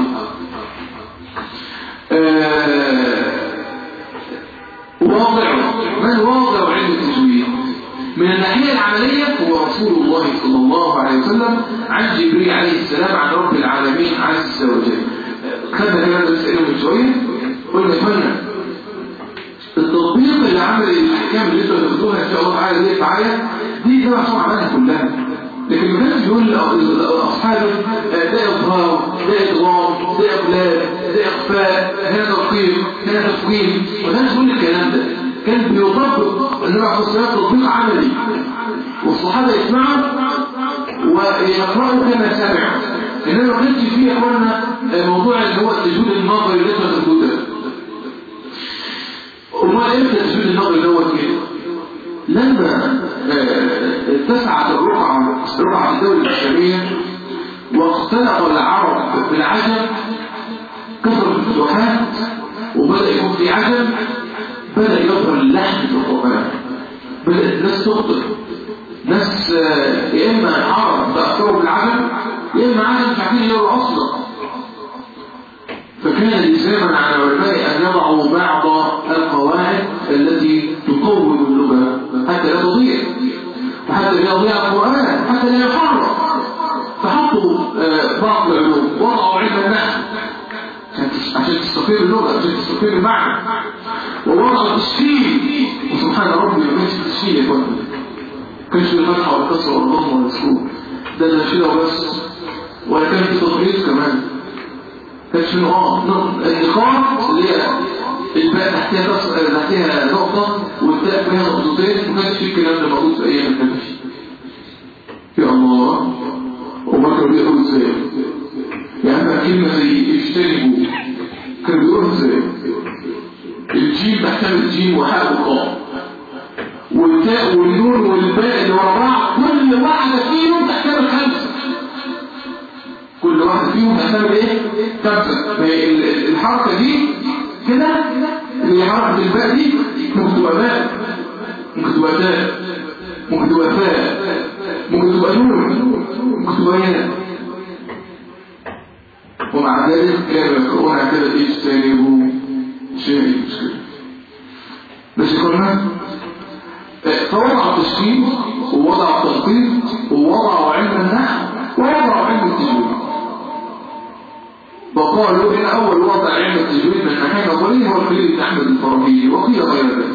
واضع من واضع علم التجويد من الناحية العملية هو رسول الله صلى الله عليه وسلم عن جبريل عليه السلام عن رب العالمين عز وجل خدنا كلام نسأله من شوية قلنا فلنا التطبيق اللي عمل الأحكام اللي انتوا تاخدوها إن شاء الله تعالى دي معايا دي ده معصوم عملها كلها لكن ما كانش بيقول لأصحابه ده إظهار ده إضغام ده إقلاب ده إخفاء هنا ترقيق هنا تفويم ما كانش بيقول الكلام ده كان بيطبق النبي عليه الصلاة والسلام تطبيق عملي والصحابة يسمعوا ويقرأوا كما سمعوا إنما ما كانش فيه يا إخوانا موضوع اللي هو التجويد النظري اللي انتوا تاخدوه ده وما امتى التجويد النظري دوت كده لما اتسعت الرقعة رقعة الدولة الإسلامية واختلط العرب بالعجم كثر الفتوحات وبدأ يكون في عجم بدأ يظهر اللحن في القرآن بدأت الناس تخطئ ناس آه، يا إما عرب تأثروا بالعجم يا إما عجم مش عارفين يقروا أصلا فكان لزاما على العلماء أن يضعوا بعض القواعد التي تطور اللغة حتى لا تضيع وحتى لا يضيع القرآن حتى لا يحرف فحطوا آه، بعض العلوم وضعوا علم النحو عشان تستقيم اللغة عشان تستقيم المعنى ووضعوا التشكيل وسبحان ربي ما كانش تشكيل يا اخوان كانش في الفتحة والكسر والضم والسكون ده ده شيء بس ولا كان في تطريز كمان كانش في نقاط النقاط اللي هي الباء تحتها بس تحتها نقطة والتاء فيها نقطتين ما كانش في الكلام ده موجود في أيام النبي يا الله وبكر بيقول ازاي يعني كلمة زي اجتنبوا كان بيقول ازاي الجيم تحتمل جيم وحاء وقاف والتاء والنون والباء اللي ورا بعض كل واحدة فيهم تحتمل خمسة كل واحدة فيهم تحتمل ايه؟ خمسة الحركة دي كده اللي هي حركة الباء دي ممكن تبقى باء ممكن تبقى تاء ممكن تبقى فاء ممكن تبقى نون ممكن تبقى ياء ومع ذلك كانوا يقرؤون كده اجتنبوا شيء مشكلة بس يقولنا فوضع التشكيل ووضع التخطيط ووضعوا علم النحو ووضعوا علم التجويد وقالوا إن أول وضع علم التجويد من ناحية نظرية هو الخليل بن أحمد الفرمي وقيل غير ذلك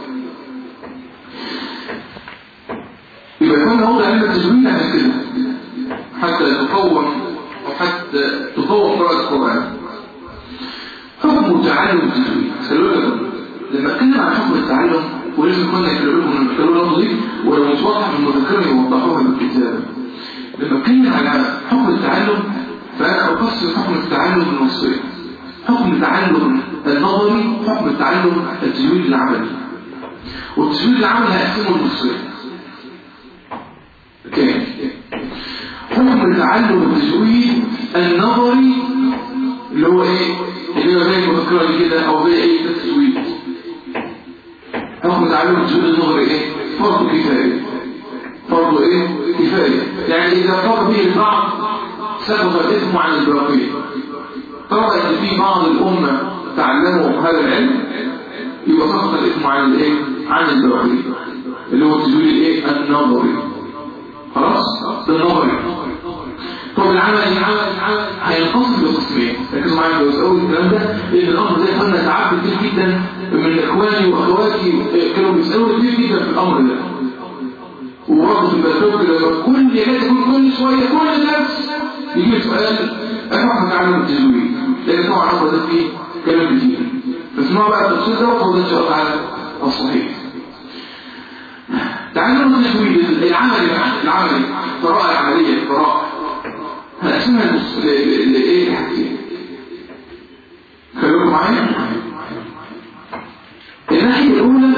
يبقى كان وضع علم التجويد عن كده حتى تقوم وحتى تقوم قراءة القرآن حكم تعلم التجويد خلوا بالكم لما اتكلم عن حكم التعلم ولازم كنا يكلموا لكم من الكلام اللفظ دي ولو مش واضح من المذكرة يوضحوها بالكتابة لما اتكلم على حكم التعلم فأنا أقصد حكم التعلم النصي حكم التعلم النظري حكم التعلم التجويد العملي والتجويد العملي هيقسمه النصين كام حكم تعلم التجويد النظري اللي هو ايه اللي هو زي المذكره دي كده او زي ايه التجويد حكم تعلم التجويد النظري ايه فرض كفايه فرض ايه كفايه يعني اذا قام به البعض سقط الاثم عن الباقين ترى ان في بعض الامه تعلموا هذا العلم يبقى سقط الاثم عن الايه عن الباقين اللي هو التجويد الايه النظري خلاص ده النظري طب العمل العمل هينقسم لقسمين ركزوا معايا بس اول الكلام ده لان الامر ده يخلنا تعب كتير جدا من اخواني واخواتي كانوا بيسالوا كتير جدا في الامر ده وبرضه في البلدوك لما كل يكاد يكون كل شويه كل درس يجي سؤال احنا هنتعلم التجويد لان طبعا الامر ده فيه كلام كتير فاسمعوا بقى التفصيل ده وتفضل ان شاء الله تعالى الصحيح تعلم التجويد العملي العملي القراءه العمليه القراءه هنقسمها لايه حاجتين خليكم معايا الناحيه الاولى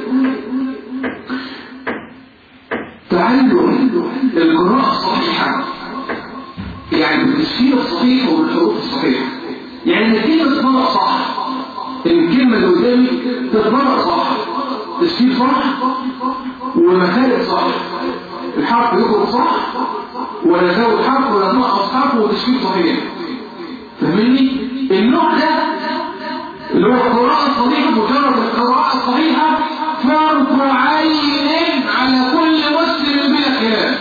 تعلم القراءه الصحيحه يعني بالتشكيل الصحيح وبالحروف الصحيحه يعني الكلمه تتنطق صح الكلمه اللي قدامي تتنطق صح تشكيل صح ومخارج صح الحرف يخرج صح ولا زود حرف ولا نقص حرف وتشكيل صحيح فاهمني النوع ده اللي هو القراءة الصحيحة مجرد القراءة الصحيحة فرض عين على كل مسلم بلا خلاف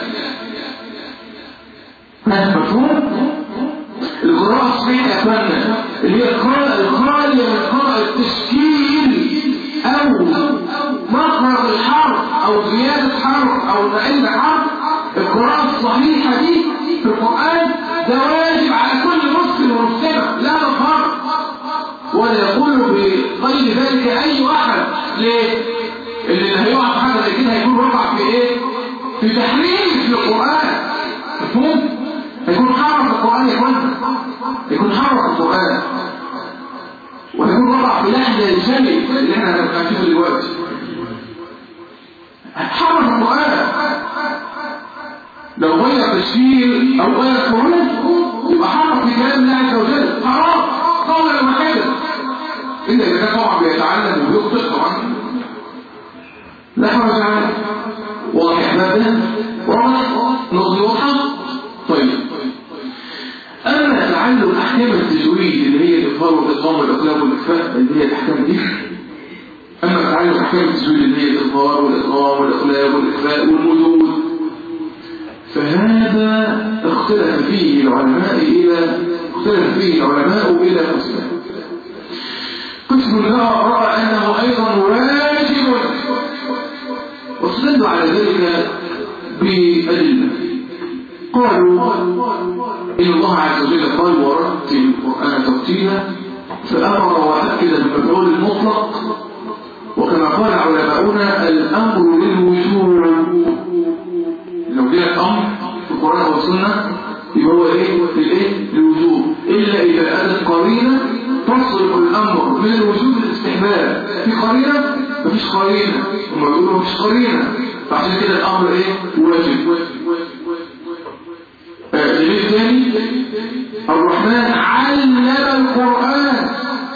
مفهوم؟ القراءة الصحيحة يا اخوانا اللي هي القراءة الخالية من قراءة التشكيل أو مخرج الحرف أو زيادة حرف أو نقل حرف القراءة الصحيحة دي في القرآن ده واجب على كل مسلم ومسلمة لا فرق ولا يقول بغير ذلك أي واحد ليه؟ اللي هيقع في حاجة زي كده هيكون وقع في إيه؟ في تحريف للقرآن مفهوم؟ هيكون حرف القرآن يا اخوانا يكون حرف القرآن ويكون وقع في لحظة الجميل اللي احنا هنشوفه دلوقتي حرف القرآن لو غير تشكيل او غير حروف يبقى حرف في كلام الله عز وجل حرام قولا واحدا إلا إذا كان طبعا بيتعلم وبيخطئ طبعا لا حرج عليه واضح هذا واضح نقضي واضحة طيب أما تعلم أحكام التجويد اللي هي الإظهار والإقامة والإقلاب والإخفاء اللي هي الأحكام دي أما تعلم أحكام التجويد اللي هي الإظهار والإقامة والإقلاب والإخفاء والمدود فهذا اختلف فيه العلماء إلى اختلف فيه العلماء إلى قسمين قسم رأى أنه أيضا واجب واستدلوا على ذلك بأدلة قالوا إن الله عز وجل قال ورتل القرآن ترتيلا فأمر وأكد بالمفعول المطلق وكما قال علماؤنا الأمر للوجوب لو جاء أمر في القرآن والسنة يبقى هو إيه؟ للإيه؟ للوجوب إلا إذا أتت قرينة تصرف الأمر من الوجوب للاستحباب في قرينة مفيش قرينة هم يقولوا مفيش قرينة فعشان كده الأمر إيه؟ واجب دليل ثاني الرحمن علم القرآن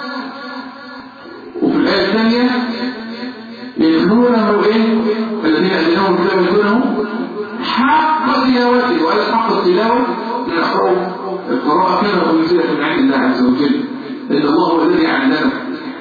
وفي الآية الثانية يتلونه إيه؟ الذين أذنهم الكتاب يتلونه حق تلاوته وقال حق التلاوة نقرأ القراءة كما أنزلت من عند الله عز وجل إن الله هو الذي علمنا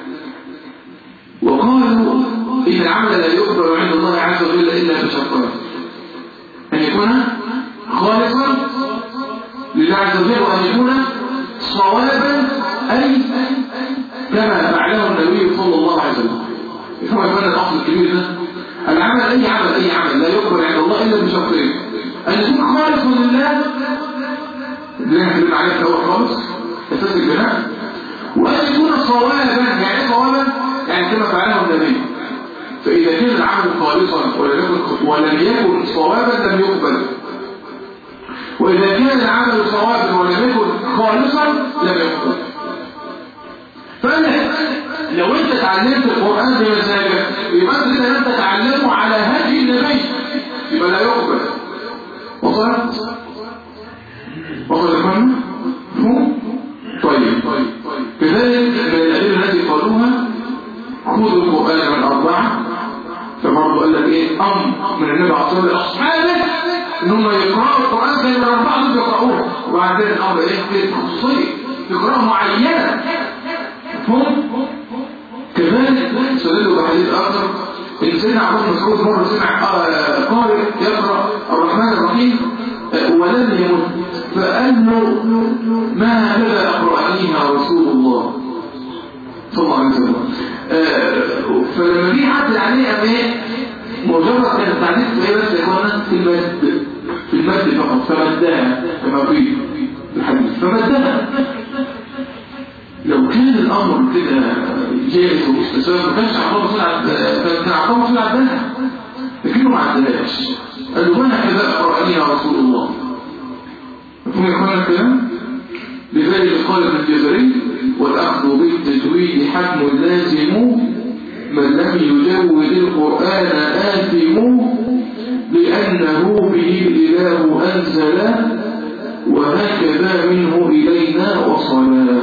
وقالوا إن العمل لا يقبل عند الله عز وجل إلا بشرطين أن يكون خالصا لله عز وجل وأن يكون صوابا أي كما فعله النبي صلى الله عليه وسلم هو يكون الأصل الكبير ده العمل أي عمل أي عمل لا يقبل عند الله إلا بشرطين أن يكون خالصا لله اللي نحن عليه هو خالص أساس البناء وأن يكون صوابا يعني صوابا يعني كما فعله النبي فإذا كان العمل خالصا ولم يكن, ولم يكن صوابا لم يقبل وإذا كان العمل صوابا ولم يكن خالصا لم يقبل فأنا لو أنت تعلمت القرآن بمزاجك يبقى أنت لم تتعلمه على هدي النبي يبقى لا يقبل وصلت؟ وصل لكم؟ طيب طيب كذلك من الأدلة التي قالوها خذوا القرآن من أربعة فبرضه قال لك إيه أمر من النبي عليه الصلاة لأصحابه إنهم يقرأوا القرآن زي ما الأربعة دول يقرأوه وبعدين الأمر إيه في خصوصية يقرأوا معينة مفهوم كذلك استدلوا بحديث آخر إن سيدنا عبد الله مسعود مرة سمع قارئ يقرأ الرحمن الرحيم ولم يمت فقال له ما هكذا أقرأنيها رسول الله صلى الله عليه وسلم فلما جه عدل عليه قام ايه مجرد كان التعديل في ايه بس يا اخوانا في المد في المد فقط فمدها كما في الحديث فمدها لو كان الامر كده جائز ومستساغ ما كانش عقاب صنع كان عقاب صنع عدلها لكنه ما عدلهاش قال له ما هكذا اقرأنيها رسول الله مفهوم يا اخوانا الكلام لذلك قال ابن الجزري والأخذ بالتجويد حكم لازم من لم يجود القرآن آثم لأنه به الإله أنزل وهكذا منه إلينا وصلا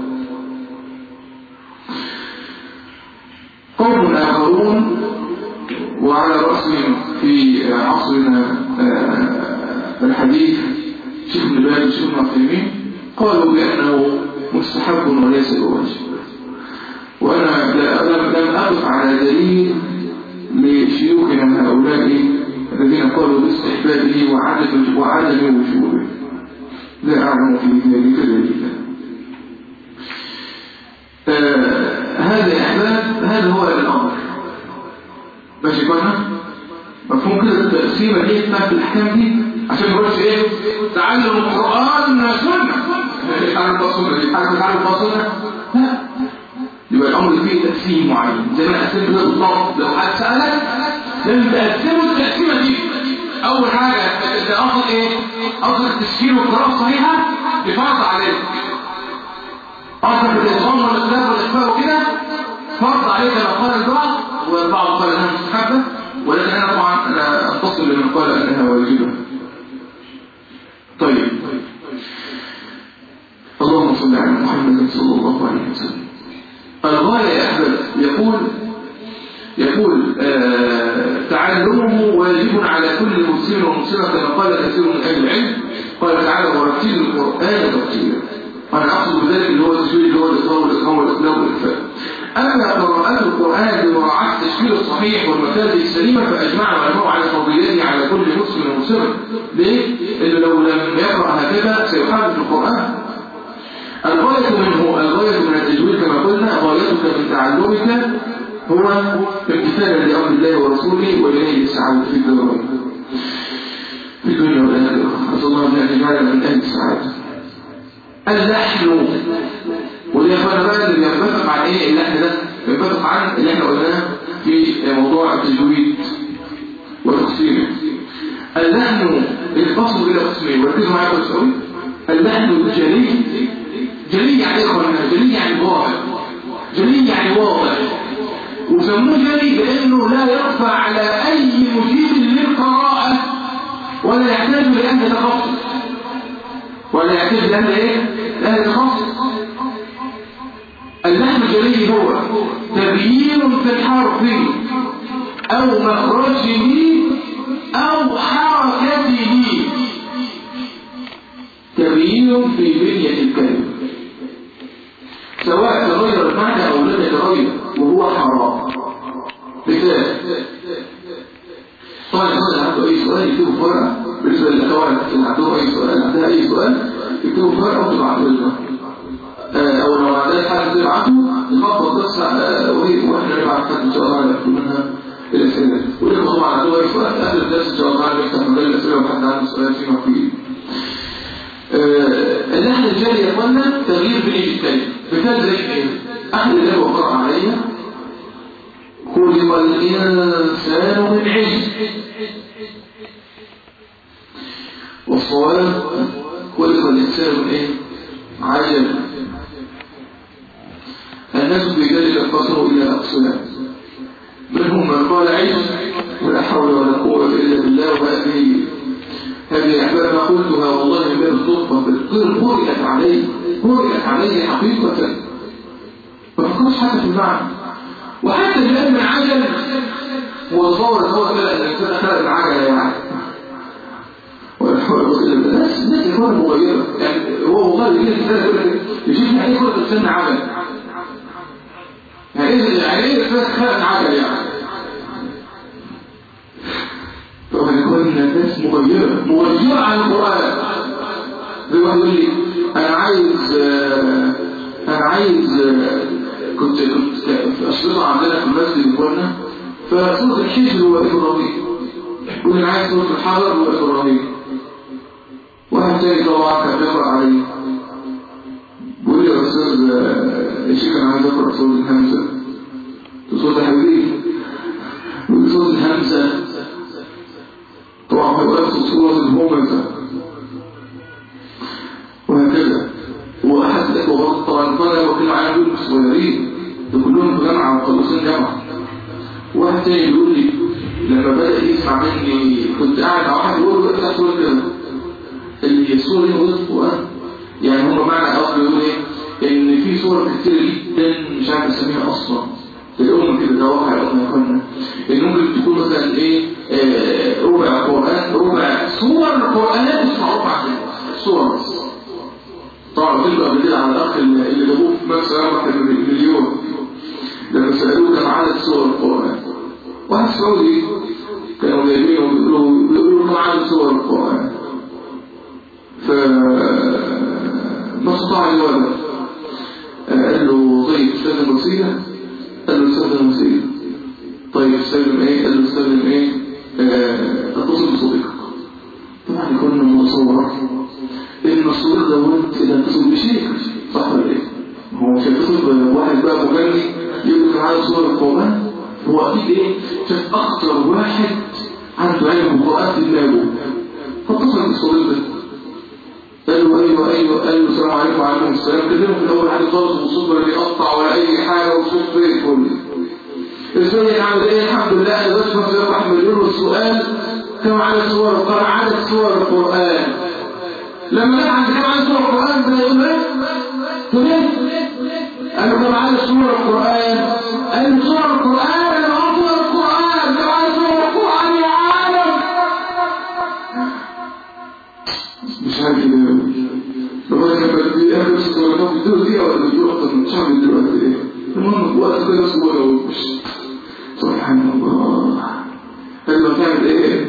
قوم آخرون وعلى رأسهم في عصرنا الحديث شيخ ابن باز شيخ ابن قالوا بأنه مستحب وليس بواجب وأنا لم أقف على دليل لشيوخنا هؤلاء الذين قالوا باستحبابه وعدم وعدم وجوبه لا أعلم في ذلك دليلا آه هذا يا أحباب هذا هو الأمر ماشي كنا مفهوم كده التقسيمة دي في الأحكام دي عشان نقول ايه تعلم القرآن سنة تعلم السنة دي تعلم تعلم السنة لا يبقى الأمر فيه تقسيم معين زي ما قسمت كده بالضبط لو حد سألك لازم تقسمه التقسيمة دي أول حاجة ده أصل إيه؟ أصل التشكيل والقراءة الصحيحة بفرض عليك أصل الإصغام والإقلاب والإخفاء وكده فرض عليك لو قال البعض والبعض قال أنها مستحبة ولكن أنا طبعا أنا أنتصر لمن قال أنها واجبة طيب اللهم صل على محمد صلى الله عليه وسلم الغاية قال يا أحمد يقول يقول آه تعلمه واجب على كل مسلم ومسلمة كما قال كثير من أهل العلم قال تعالى ورتل القرآن ترتيلا وأنا أقصد بذلك اللي هو التجويد اللي هو الإصرار والإقامة والإقلام والإخفاء أما قراءات القرآن بمراعاة التشكيل الصحيح والمكانة السليمة فأجمع العلماء على فضيلته على كل مسلم ومسلم ليه؟ إنه لو لم يقرأ هكذا سيحرف القرآن الغاية منه الغاية من التجويد كما قلنا غايتك من تعلمك هو امتثالا لأمر الله ورسوله وإليه السعادة في الدنيا في الدنيا والآخرة أسأل الله أن يجعلنا من أهل السعادة اللحن ودي يا اخوانا بقى اللي بينبثق عن ايه اللحن ده بينبثق عن اللي احنا قلناه في موضوع التجويد وتقسيمه اللحن ينقسم الى قسمين وركزوا معايا كويس قوي اللحن الجلي جلي يعني ايه يا اخوانا جلي يعني واضح جلي يعني واضح وسموه جلي لانه لا يخفى على اي مجيب للقراءه ولا يحتاج لاهل تخصص ولا يحتاج لاهل ايه لاهل تخصص اللحن الجلي هو تبيين في الحرف او مخرجه او حركته تبيين في بنية الكلمة سواء تغير المعنى او لم يتغير وهو حرام مثال طبعا يصل عنده اي سؤال يكتبه فرع بالنسبه للاخوات اللي عندهم اي سؤال عندها اي سؤال يكتبه فرع وتبعته لنا او لو عندها حاجه تبعته نخبط بس واحنا نبعت حد ان شاء الله يكتب منها الاسئله ولكن طبعا عندهم اي سؤال قبل الدرس ان شاء الله نفتح مجال الاسئله وحد عنده سؤال فيما فيه اللحن الجاري يا اخوانا تغيير بنية الكلمة مثال زي ايه؟ احد اللي هو قرأ عليا خلق الانسان من عجل والصواب خلق الانسان من ايه؟ عجل الناس بذلك انقسموا الى اقسام منهم من قال عجل ولا حول ولا قوة الا بالله وهذه هذه الأحباب ما قلتها والله من باب الصدفة قرئت علي قرئت علي حقيقة ما فكرش حتى في المعنى وحتى الآن من عجل هو تصور هو كده أن الإنسان خلق العجلة يعني ولا حول ولا قوة إلا بالله الناس الناس يكون مغيرة يعني هو والله يجي الكتاب يقول لك يشوف يعني ايه خلق الإنسان عجل يعني ايه يعني ايه الإنسان خلق عجل يعني طبعا يكون الناس مغيرة مغيرة عن القرآن زي واحد يقول لي أنا عايز أنا عايز كنت كنت في أشرطة عندنا في المسجد إخواننا فصورة الحجر هو إبراهيم يقول أنا عايز صورة الحجر هو إبراهيم واحد تاني طبعا كان بيقرأ عليه بيقول لي يا أستاذ الشيخ أنا عايز أقرأ صورة الهمزة صورة حبيبي بيقول صورة الهمزة طبعا هو نفس صورة الهمزة وهكذا وأحد الأخوة طبعا طلع وكل معايا دول صغيرين ده كلهم في جامعة ومخلصين جامعة واحد تاني بيقول لي لما بدأ يسمع مني كنت قاعد مع واحد يقول له افتح صورة كده اللي الصورة دي موجودة في القرآن يعني هم معنى أصل يقول إيه إن في صور كتير جدا مش عارف أسميها أصلا تلاقيهم كده ده واقع يا أخوانا إن ممكن تكون مثلا إيه آه ربع القرآن ربع صور القرآن مش معروف عنها صور بس طبعا تلقى قبل كده على الأخ اللي جابوه في مكسر أربع مليون لما سألوه كم عدد صور القرآن واحد سعودي كانوا جايبينه وبيقولوا بيقولوا كم عدد صور القرآن ف ما استطاع الولد قال له طيب استخدم وسيلة قال له استخدم وسيلة طيب استخدم ايه قال له استخدم ايه اتصل بصديقك طبعا يكون متصور ان الصديق دوت اذا اتصل بشيء صح ولا ايه هو مش هيتصل بواحد بقى مغني يقول لك عايز صور القرآن هو اكيد ايه شاف اخطر واحد عنده علم القرآن في دماغه فاتصل بالصديق ده قال له ايوه ايوه قال له السلام عليكم وعليكم السلام كلمه في الاول عادي خالص وصوت ولا بيقطع ولا اي حاجه وصوت زي الفل ازيك عامل ايه الحمد لله انا بس مثلا واحد مليون والسؤال كم عدد سور القرآن عدد سور القرآن لما جاء عند كم عدد سور القرآن ده يقول ايه؟ تقول ايه؟ قال له طب عايز سورة القرآن قال له سورة القرآن أنا أفضل القرآن طب عايز سورة القرآن يا عالم مش عارف كده لغاية لما في آخر سورة كان بيدور دقيقة ولا بيدور أكتر من شهر بيدور قد إيه المهم وقت كده سورة ومش سبحان الله قال له تعمل إيه؟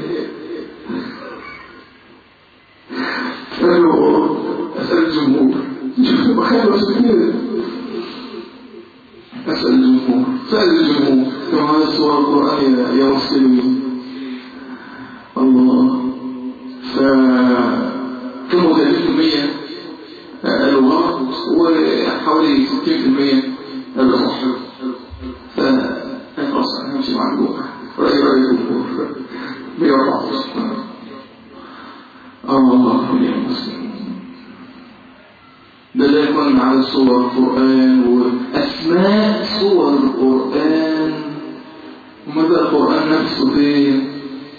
قال له أسأل الجمهور وخلوا سكين أسأل الجمهور سأل الجمهور كما هذا السورة القرآن يا مسلمين الله فكم 30% قالوا غلط وحوالي 60% قالوا صح فأنا أصلا همشي مع الجمهور رأي رأي الجمهور 114 الله يا مسلم ده لا يكون على صور القرآن وأسماء صور القرآن ومدى القرآن نفسه فين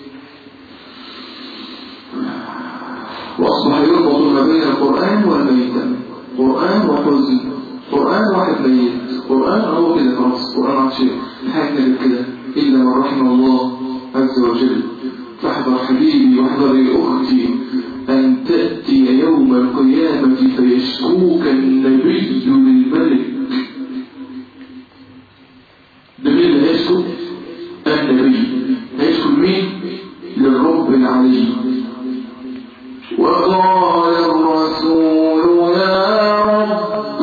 وأصبح يربط ما بين القرآن والميتة قرآن وحزن قرآن واحد ميت قرآن هو كده خلاص قرآن عشير الحاجة كده إلا من رحم الله عز وجل فاحذر حبيبي واحذري أختي أن تأتي يوم القيامة فيشكوك النبي للملك ده مين اللي هيشكو؟ النبي هيشكو مين؟ للرب العلي وقال الرسول يا رب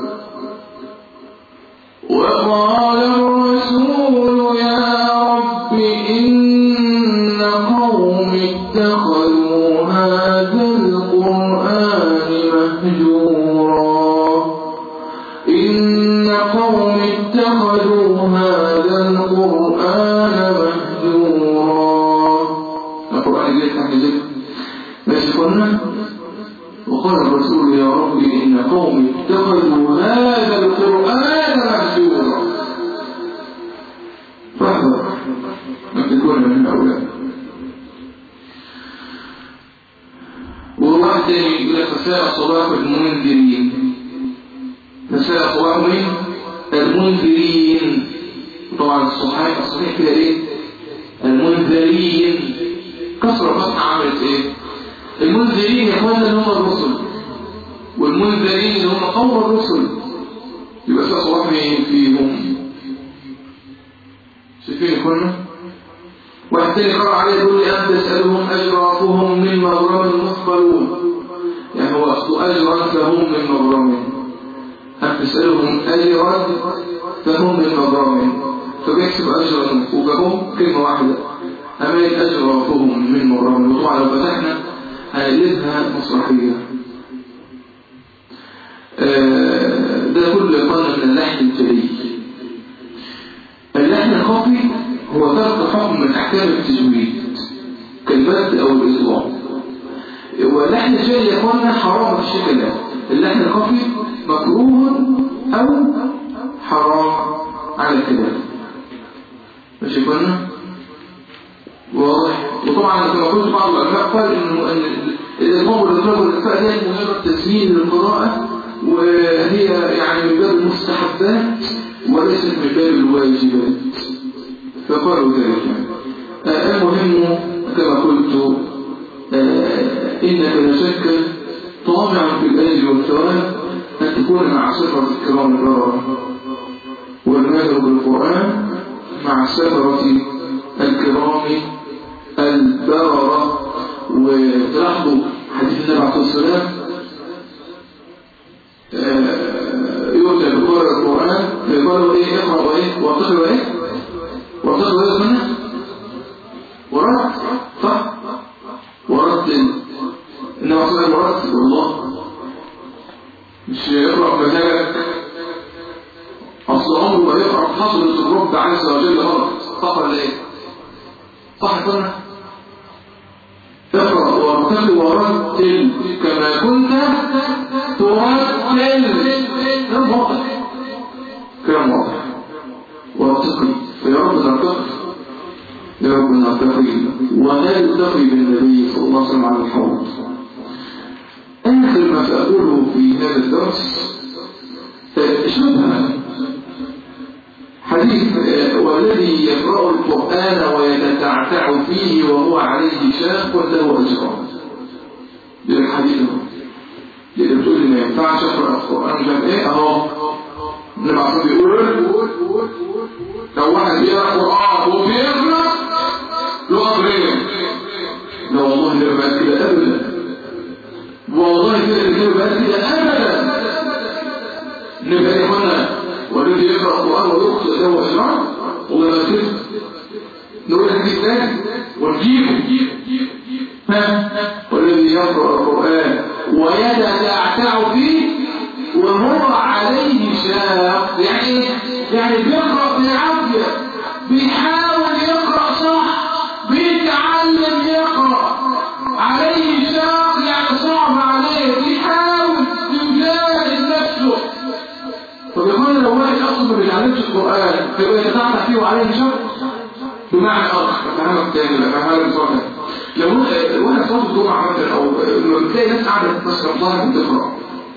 وقال الرسول يا رب إن قوم اتخذوا هذا القرآن مهجورا إن قوم اتخذوا هذا القرآن مهجورا القرآن جاءت عن ذلك ماشي قلنا وقال الرسول يا رب إن قوم اتخذوا هذا القرآن مهجورا فاحذر أن تكون من هؤلاء وواحد تاني يقول لك فساء صباح المنذرين فساء صباح مين؟ المنذرين طبعا الصحيح الصحيح كده ايه؟ المنذرين كسر فتحة عملت ايه؟ المنذرين يا اخوانا اللي هم الرسل والمنذرين اللي هم قوم الرسل يبقى فيها صلاح مين فيهم شايفين يا اخوانا واحد تاني قرأ عليه يقول لي أن تسألهم أجرافهم من مغرم مثقلون يعني هو أخذ أجرا فهم من مغرم أن تسألهم أجرا فهم من مغرم فبيكسب أجرا وجابهم كلمة واحدة أمان أجرافهم من مغرم وطبعا لو فتحنا هنقلبها مسرحية آه ده كله يقال من اللحن الجلي اللحن الخفي هو ترك حكم من أحكام التجويد كالمد أو الإصلاح واللحن الجلي يا اخوانا حرام في الشكل ده اللحن الخفي مكروه أو حرام على الكلام ماشي يا اخوانا واضح وطبعا كما قلت بعض العلماء قال انه ان الإقامة والإطلاق والإخفاء هي مجرد تسهيل للقراءة وهي يعني من باب المستحبات وليست من باب الواجبات فقالوا ذلك آه المهم كما قلت آه إنك لا شك طامع في الأجر والثواب أن تكون مع صفة الكرام البررة والماهر بالقرآن مع سفرة الكرام البررة وتلاحظوا حديث النبي عليه الصلاة والسلام يؤتى بقرأ القرآن فيقولوا ايه اقرأ وايه واعتقلوا ايه واعتقلوا ايه سنة ورد صح ورد انما صلى ورد والله مش يقرأ مزاجك اصل عمره ما يقرأ حضرة الرب عز وجل غلط صح ولا ايه صح سنة اقرأ وارتل ورتل كما كنت ترتل كلام واضح كلام واضح وارتقي فيا رب نرتقي يا رب نرتقي ونلتقي بالنبي صلى الله عليه وسلم على الحوض آخر ما سأقوله في هذا الدرس شبهة حديث والذي يقرأ القرآن ويتتعتع فيه وهو عليه شاق له أجران ده الحديث اللي بتقول لي ما ينفعش اقرا القران مش ايه اهو النبي عليه بيقول لو واحد بيقرا قران وبيقرا له اجرين لا والله اللي بقى كده ابدا والله كده اللي بقى كده ابدا نبقى يا اخوانا والذي يقرا القران ويخطئ له اجران والله ما كده نقول الحديث تاني ونجيبه والذي يقرأ القرآن ويتعتع فيه وهو عليه شاق يعني يعني بيقرأ بالعافية بيحاول يقرأ صح بيتعلم يقرأ عليه شاق يعني صعب عليه بيحاول يجاهد نفسه طب يا اخوانا لو واحد اصلا ما بيتعلمش القرآن فيبقى يتعتع فيه وعليه شاق بمعنى اخر افهمك تاني افهمك بصراحه لو وانا صلاه الجمعه مثلا او تلاقي ناس قاعده مثلا ظاهر بتقرا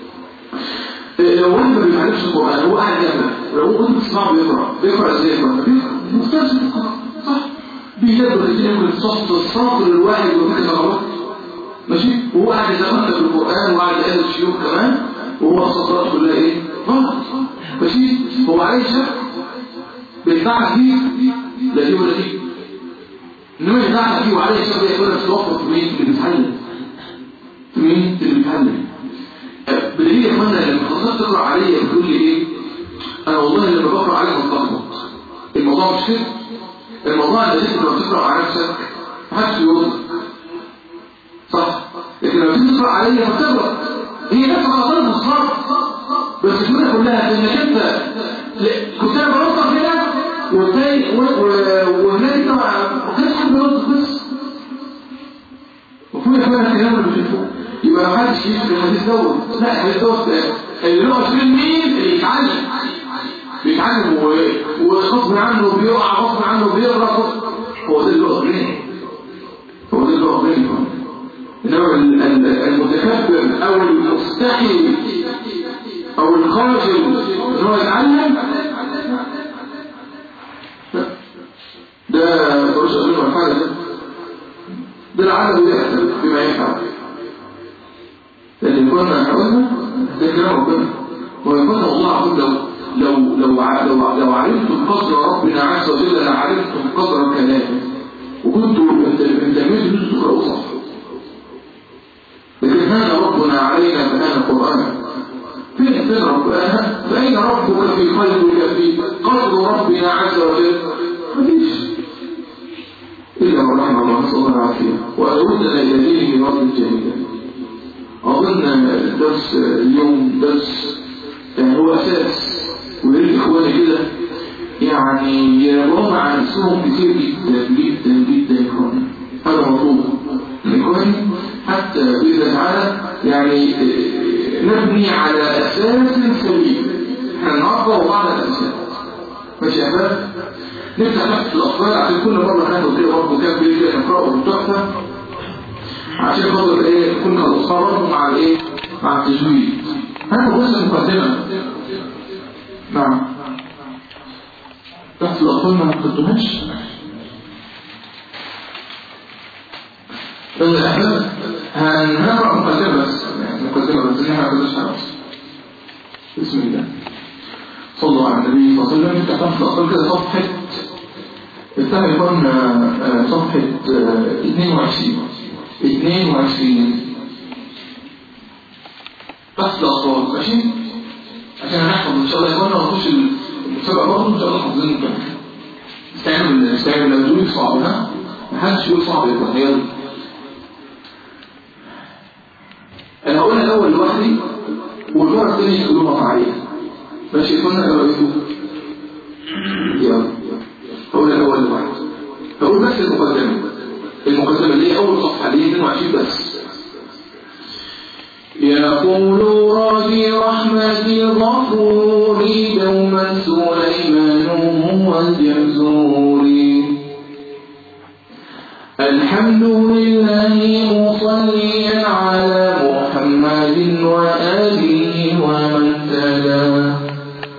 لو واحد ما بيتعلمش القران هو قاعد جنبك لو كنت بتسمعه بيقرا بيقرا ازاي يقرا بيقرا مختلف القراءه صح بيدبر ياكل الصوت الساطر الواحد وكده غلط ماشي وهو قاعد يتمثل بالقران وقاعد يقلد الشيوخ كمان وهو الصلاه كلها ايه غلط ماشي هو عليه شك بيدفع فيه لا دي ولا دي انما يدفع فيه وعليه شك يقول لك توقف في مين اللي بيتعلم في مين اللي بيتعلم بدليل يا اخوانا لما خلصت تقرا عليا بتقول لي ايه انا والله لما بقرا عليك بتلخبط الموضوع مش كده الموضوع انك انت لما تقرا على نفسك محدش يوصل صح لكن لما تيجي تقرا عليا بتقرا هي نفس غلطات بالظبط بس الفكره كلها انك انت كنت انا بنطق هنا والتاني وهناك انت ما كانش حد بينطق بس المفروض يا اخوانا الكلام اللي بنشوفه يبقى ما حدش يجي في الحديث دوت لا الحديث دوت اللي له 20 مين اللي يتعلم بيتعلم وغصب عنه بيقع غصب عنه بيقرا هو ده اللي هو غني هو ده اللي هو غني انما المتكبر او المستحي او الخاجل ان هو يتعلم ده ملوش قانون ولا حاجه ده ده العالم يحسن بما يفعل لكن كنا حاولنا ده كلام ربنا ويكون الله عز لو لو لو لو لو علمتم قدر ربنا عز وجل لعلمتم قدر كلامه وكنتوا انتميتوا ان تقرأوا صح لكن هذا ربنا علينا فهذا قرآن فين فين ربنا فأين ربك في قلبك في قدر ربنا عز وجل مفيش إلا من رحم الله نسأل الله العافية وأردنا إلى دينه رب الجميل أظن درس اليوم درس يعني هو أساس ويريد إخواني كده يعني يراهم عن نفسهم كتير جدا جدا جدا يا إخواني هذا مطلوب إخواني حتى بإذن تعالى يعني نبني على أساس سليم احنا نعرض بعض الأساس ماشي يا أحباب نفتح نفس الأطفال عشان كل مرة ناخد كده برضه كام بيجي كده نقرأه بالتحفة عشان خاطر ايه يكون الأطفال مع الايه مع التجويد هذا بس المقدمة نعم تحت الأطفال ما نقدمهاش بس احنا هنقرأ مقدمة بس يعني مقدمة بس ان احنا ما خلاص بسم الله صلى الله على النبي صلى الله عليه وسلم نفتح تحت الأطفال كده صفحة افتح يكون صفحة 22 22 تحت الأطفال ماشي عشان هنحفظ إن شاء الله يا إخوانا ونخش المسابقة برضه إن شاء الله حافظين الكلام استعمل استعمل الأدوية صعب ها محدش يقول صعب يا إخوانا يلا أنا هقولها الأول لوحدي والمرة الثانية يقولوها معايا ماشي يا إخوانا إيه رأيكم؟ يلا هقولها الأول لوحدي هقول بس المقدمة المقدمة اللي هي أول صفحة اللي هي 22 بس يقول راجي رحمة الغفور دوما سليمان هو الجزور الحمد لله مصليا على محمد وآله ومن تلا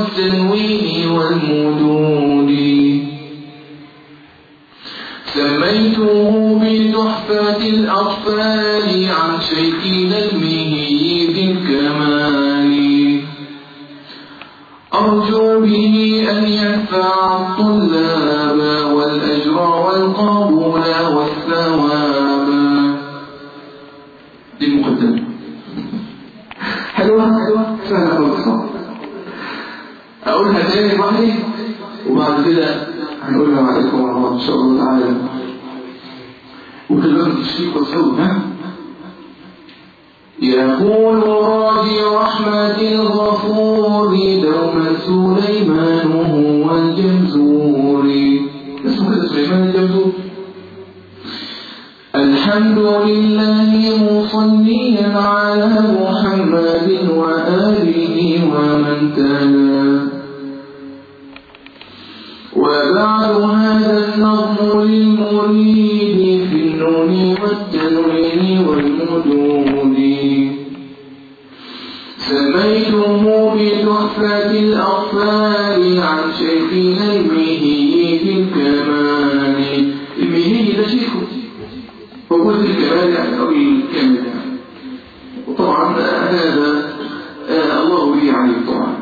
والتنوين والمدود سميته بتحفة الأطفال عن شيخنا المهي بالكمال أرجو به أن ينفع الطلاب والأجر والقبول والثواب دي المقدمة حلوة حلوة سهلة وبسيطة أقولها تاني لوحدي وبعد كده هنقولها عليكم مع بعض إن شاء الله تعالى وكلام تشريك وصوت ها يقول راجي رحمة الغفور دوما سليمان هو الجمزور اسمه كده سليمان الجمزور الحمد لله مصليا على محمد وآله ومن تلا وبعد هذا النظم للمريد في النون والتنوين والمدود سميته بتحفة الأطفال عن شيخنا المهي في الكمال المهي ده شيخه هو قلت الكمال يعني أو الكامل يعني وطبعا هذا آه الله به عليه طبعا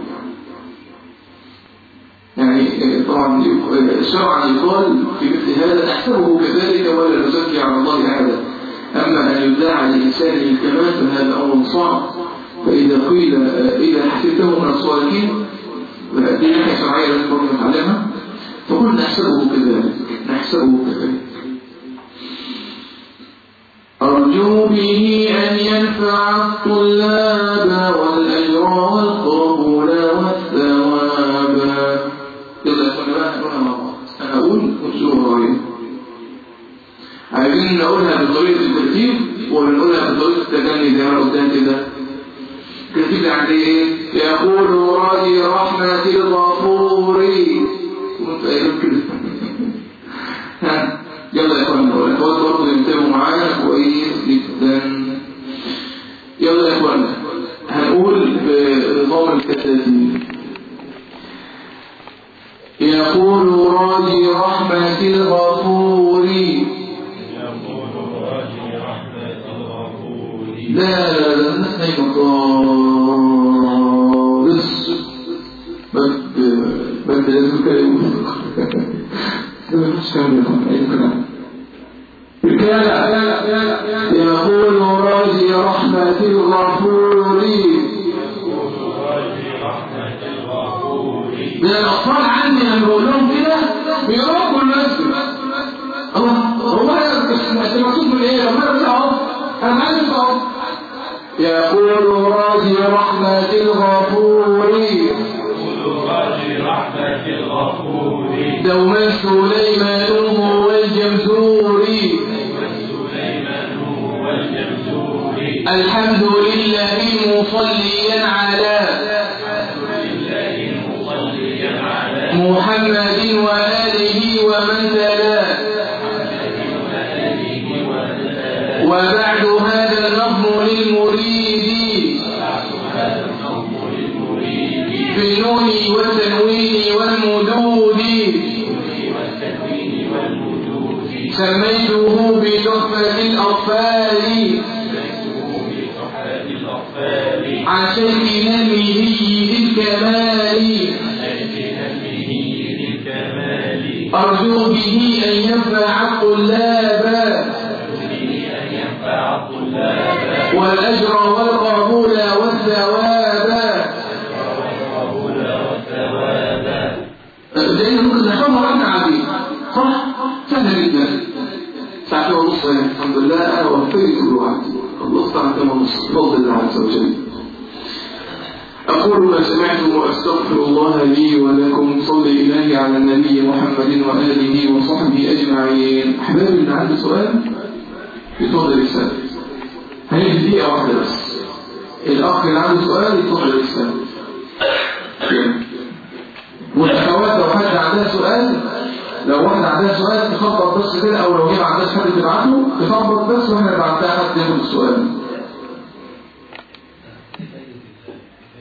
يعني طبعا شرعا يقال في مثل هذا نحسبه كذلك ولا نزكي على الله هذا أما أن يدعى للإنسان الكمال فهذا أمر صعب فإذا قيل إذا حسبته من الصالحين دي ناحية شرعية لازم برضه نتعلمها فقل نحسبه كذلك نحسبه كذلك أرجو به أن ينفع الطلاب والأجر والقبول والثواب يلا كنا بقى نقولها مع بعض أنا أقول وتشوفوا ورايا عايزين نقولها بطريقة الترتيب ولا نقولها بطريقة التجني زي ما قلتها كده الترتيب يعني ايه يقول راجي رحمة الغفور وانت قايل كده ها يلا يا اخوانا والاخوات برضه ينتبهوا معانا كويس جدا يلا يا اخوانا هنقول بنظام الكتاتين يقول راجي رحمة الغفور لا لا لا الناس نايمة خالص بد بد لازم كده يقول مش كلام أي كلام يقول راجي رحمة الغفور من الأطفال عندي لما بقول لهم كده بيروحوا الناس الله هو انت مقصود من ايه؟ لما انا اهو انا معايا اهو يقول راجي رحمة الغفور دوما سليمان هو الجمزور الحمد لله مصليا على محمد وآله ومن تلا وبعد هذا النظم للمريد في النون والتنوين والمدود سميته بتحفة الأطفال عن شيخنا المهي للكمال أرجو به أن ينفع الطلاب والأجر والقبول والثواب لأن ممكن نحفظها وإحنا عادي صح؟ سهل جدا ساعتين ونص الحمد لله أنا وفيت الوعد خلصت ساعتين ونص بفضل الله عز وجل أقول ما سمعت وأستغفر الله لي ولكم صلي إلهي على النبي محمد وآله وصحبه أجمعين أحبابي اللي عنده سؤال يتفضل يسأل هندي دقيقة واحدة بس الأخ اللي عنده سؤال يتفضل يسأل والأخوات لو حد عندها سؤال لو واحدة عندها سؤال تخبط بس كده أو لو هي ما عندهاش حد تبعته تخبط بس وإحنا نبعتها حد ياخد السؤال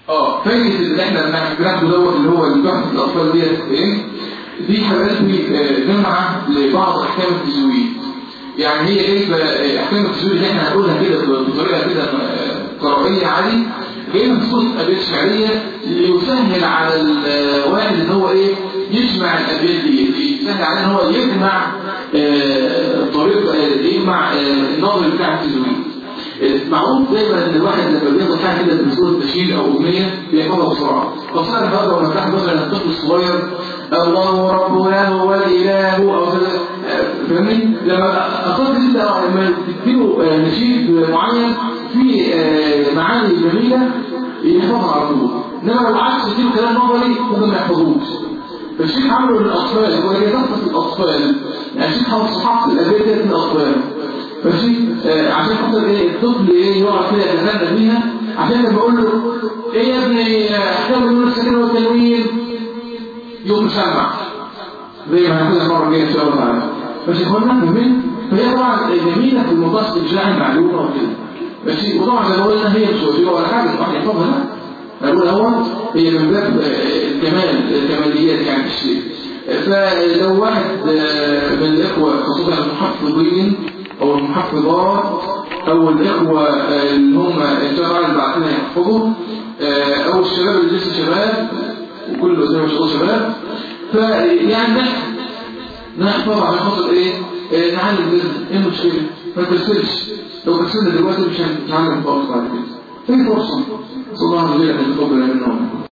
اه فايدة اللي احنا بناخده دوت اللي هو البحث الأطفال ديت ايه دي حبايبي جمعة لبعض أحكام التزويد يعني هي ايه بقى أحكام التزويد اللي احنا هنقولها كده بطريقة كده قرائية عادي جاية من صوت أبيات شعرية ليسهل على الواحد ان هو ايه يجمع الأبيات دي يسهل عليه ان هو يجمع طريق يجمع النظر بتاع التزويد معروف دايما ان الواحد لما بياخد حاجه كده من صوره نشيد او اغنيه بيحفظها بسرعه خاصه النهارده لما تاخد مثلا الطفل الصغير الله ربنا هو الاله او فاهمني لما اخذت انت لما تديله نشيد معين في معاني جميله يحفظها على طول انما لو عكس تديله كلام نظري ممكن ما يحفظوش فالشيخ عمله للاطفال هو هي تخصص الاطفال يعني الشيخ حافظ صحافه الابيات للاطفال ماشي آه عشان خاطر ايه الطفل ايه يقعد كده يتغنى بيها عشان لما اقول له ايه يا ابني احكام النون الساكنه والتنوين يقوم مسمع زي ما هنقول المره الجايه ان شاء الله تعالى ماشي يا اخوانا فاهمين فهي طبعا جميله في الموضوع استرجاع المعلومه وكده ماشي وطبعا زي ما قلنا هي مش وظيفه ولا حاجه الواحد يحفظها لا نقول هو هي من باب الكمال الكماليات يعني الشيء فلو واحد من الاخوه خاصه المحفظين او المحفظات او الاخوة اللي هم الجماعة اللي بعتنا يحفظوا او الشباب اللي لسه شباب وكل زي ما شاء الله شباب فيعني نحفظ نحفظ عشان خاطر ايه نعلم بإذن ايه المشكلة ما ترسلش لو ترسلنا دلوقتي مش هنتعلم خالص بعد كده في فرصة صلى الله عليه وسلم يتقبل منهم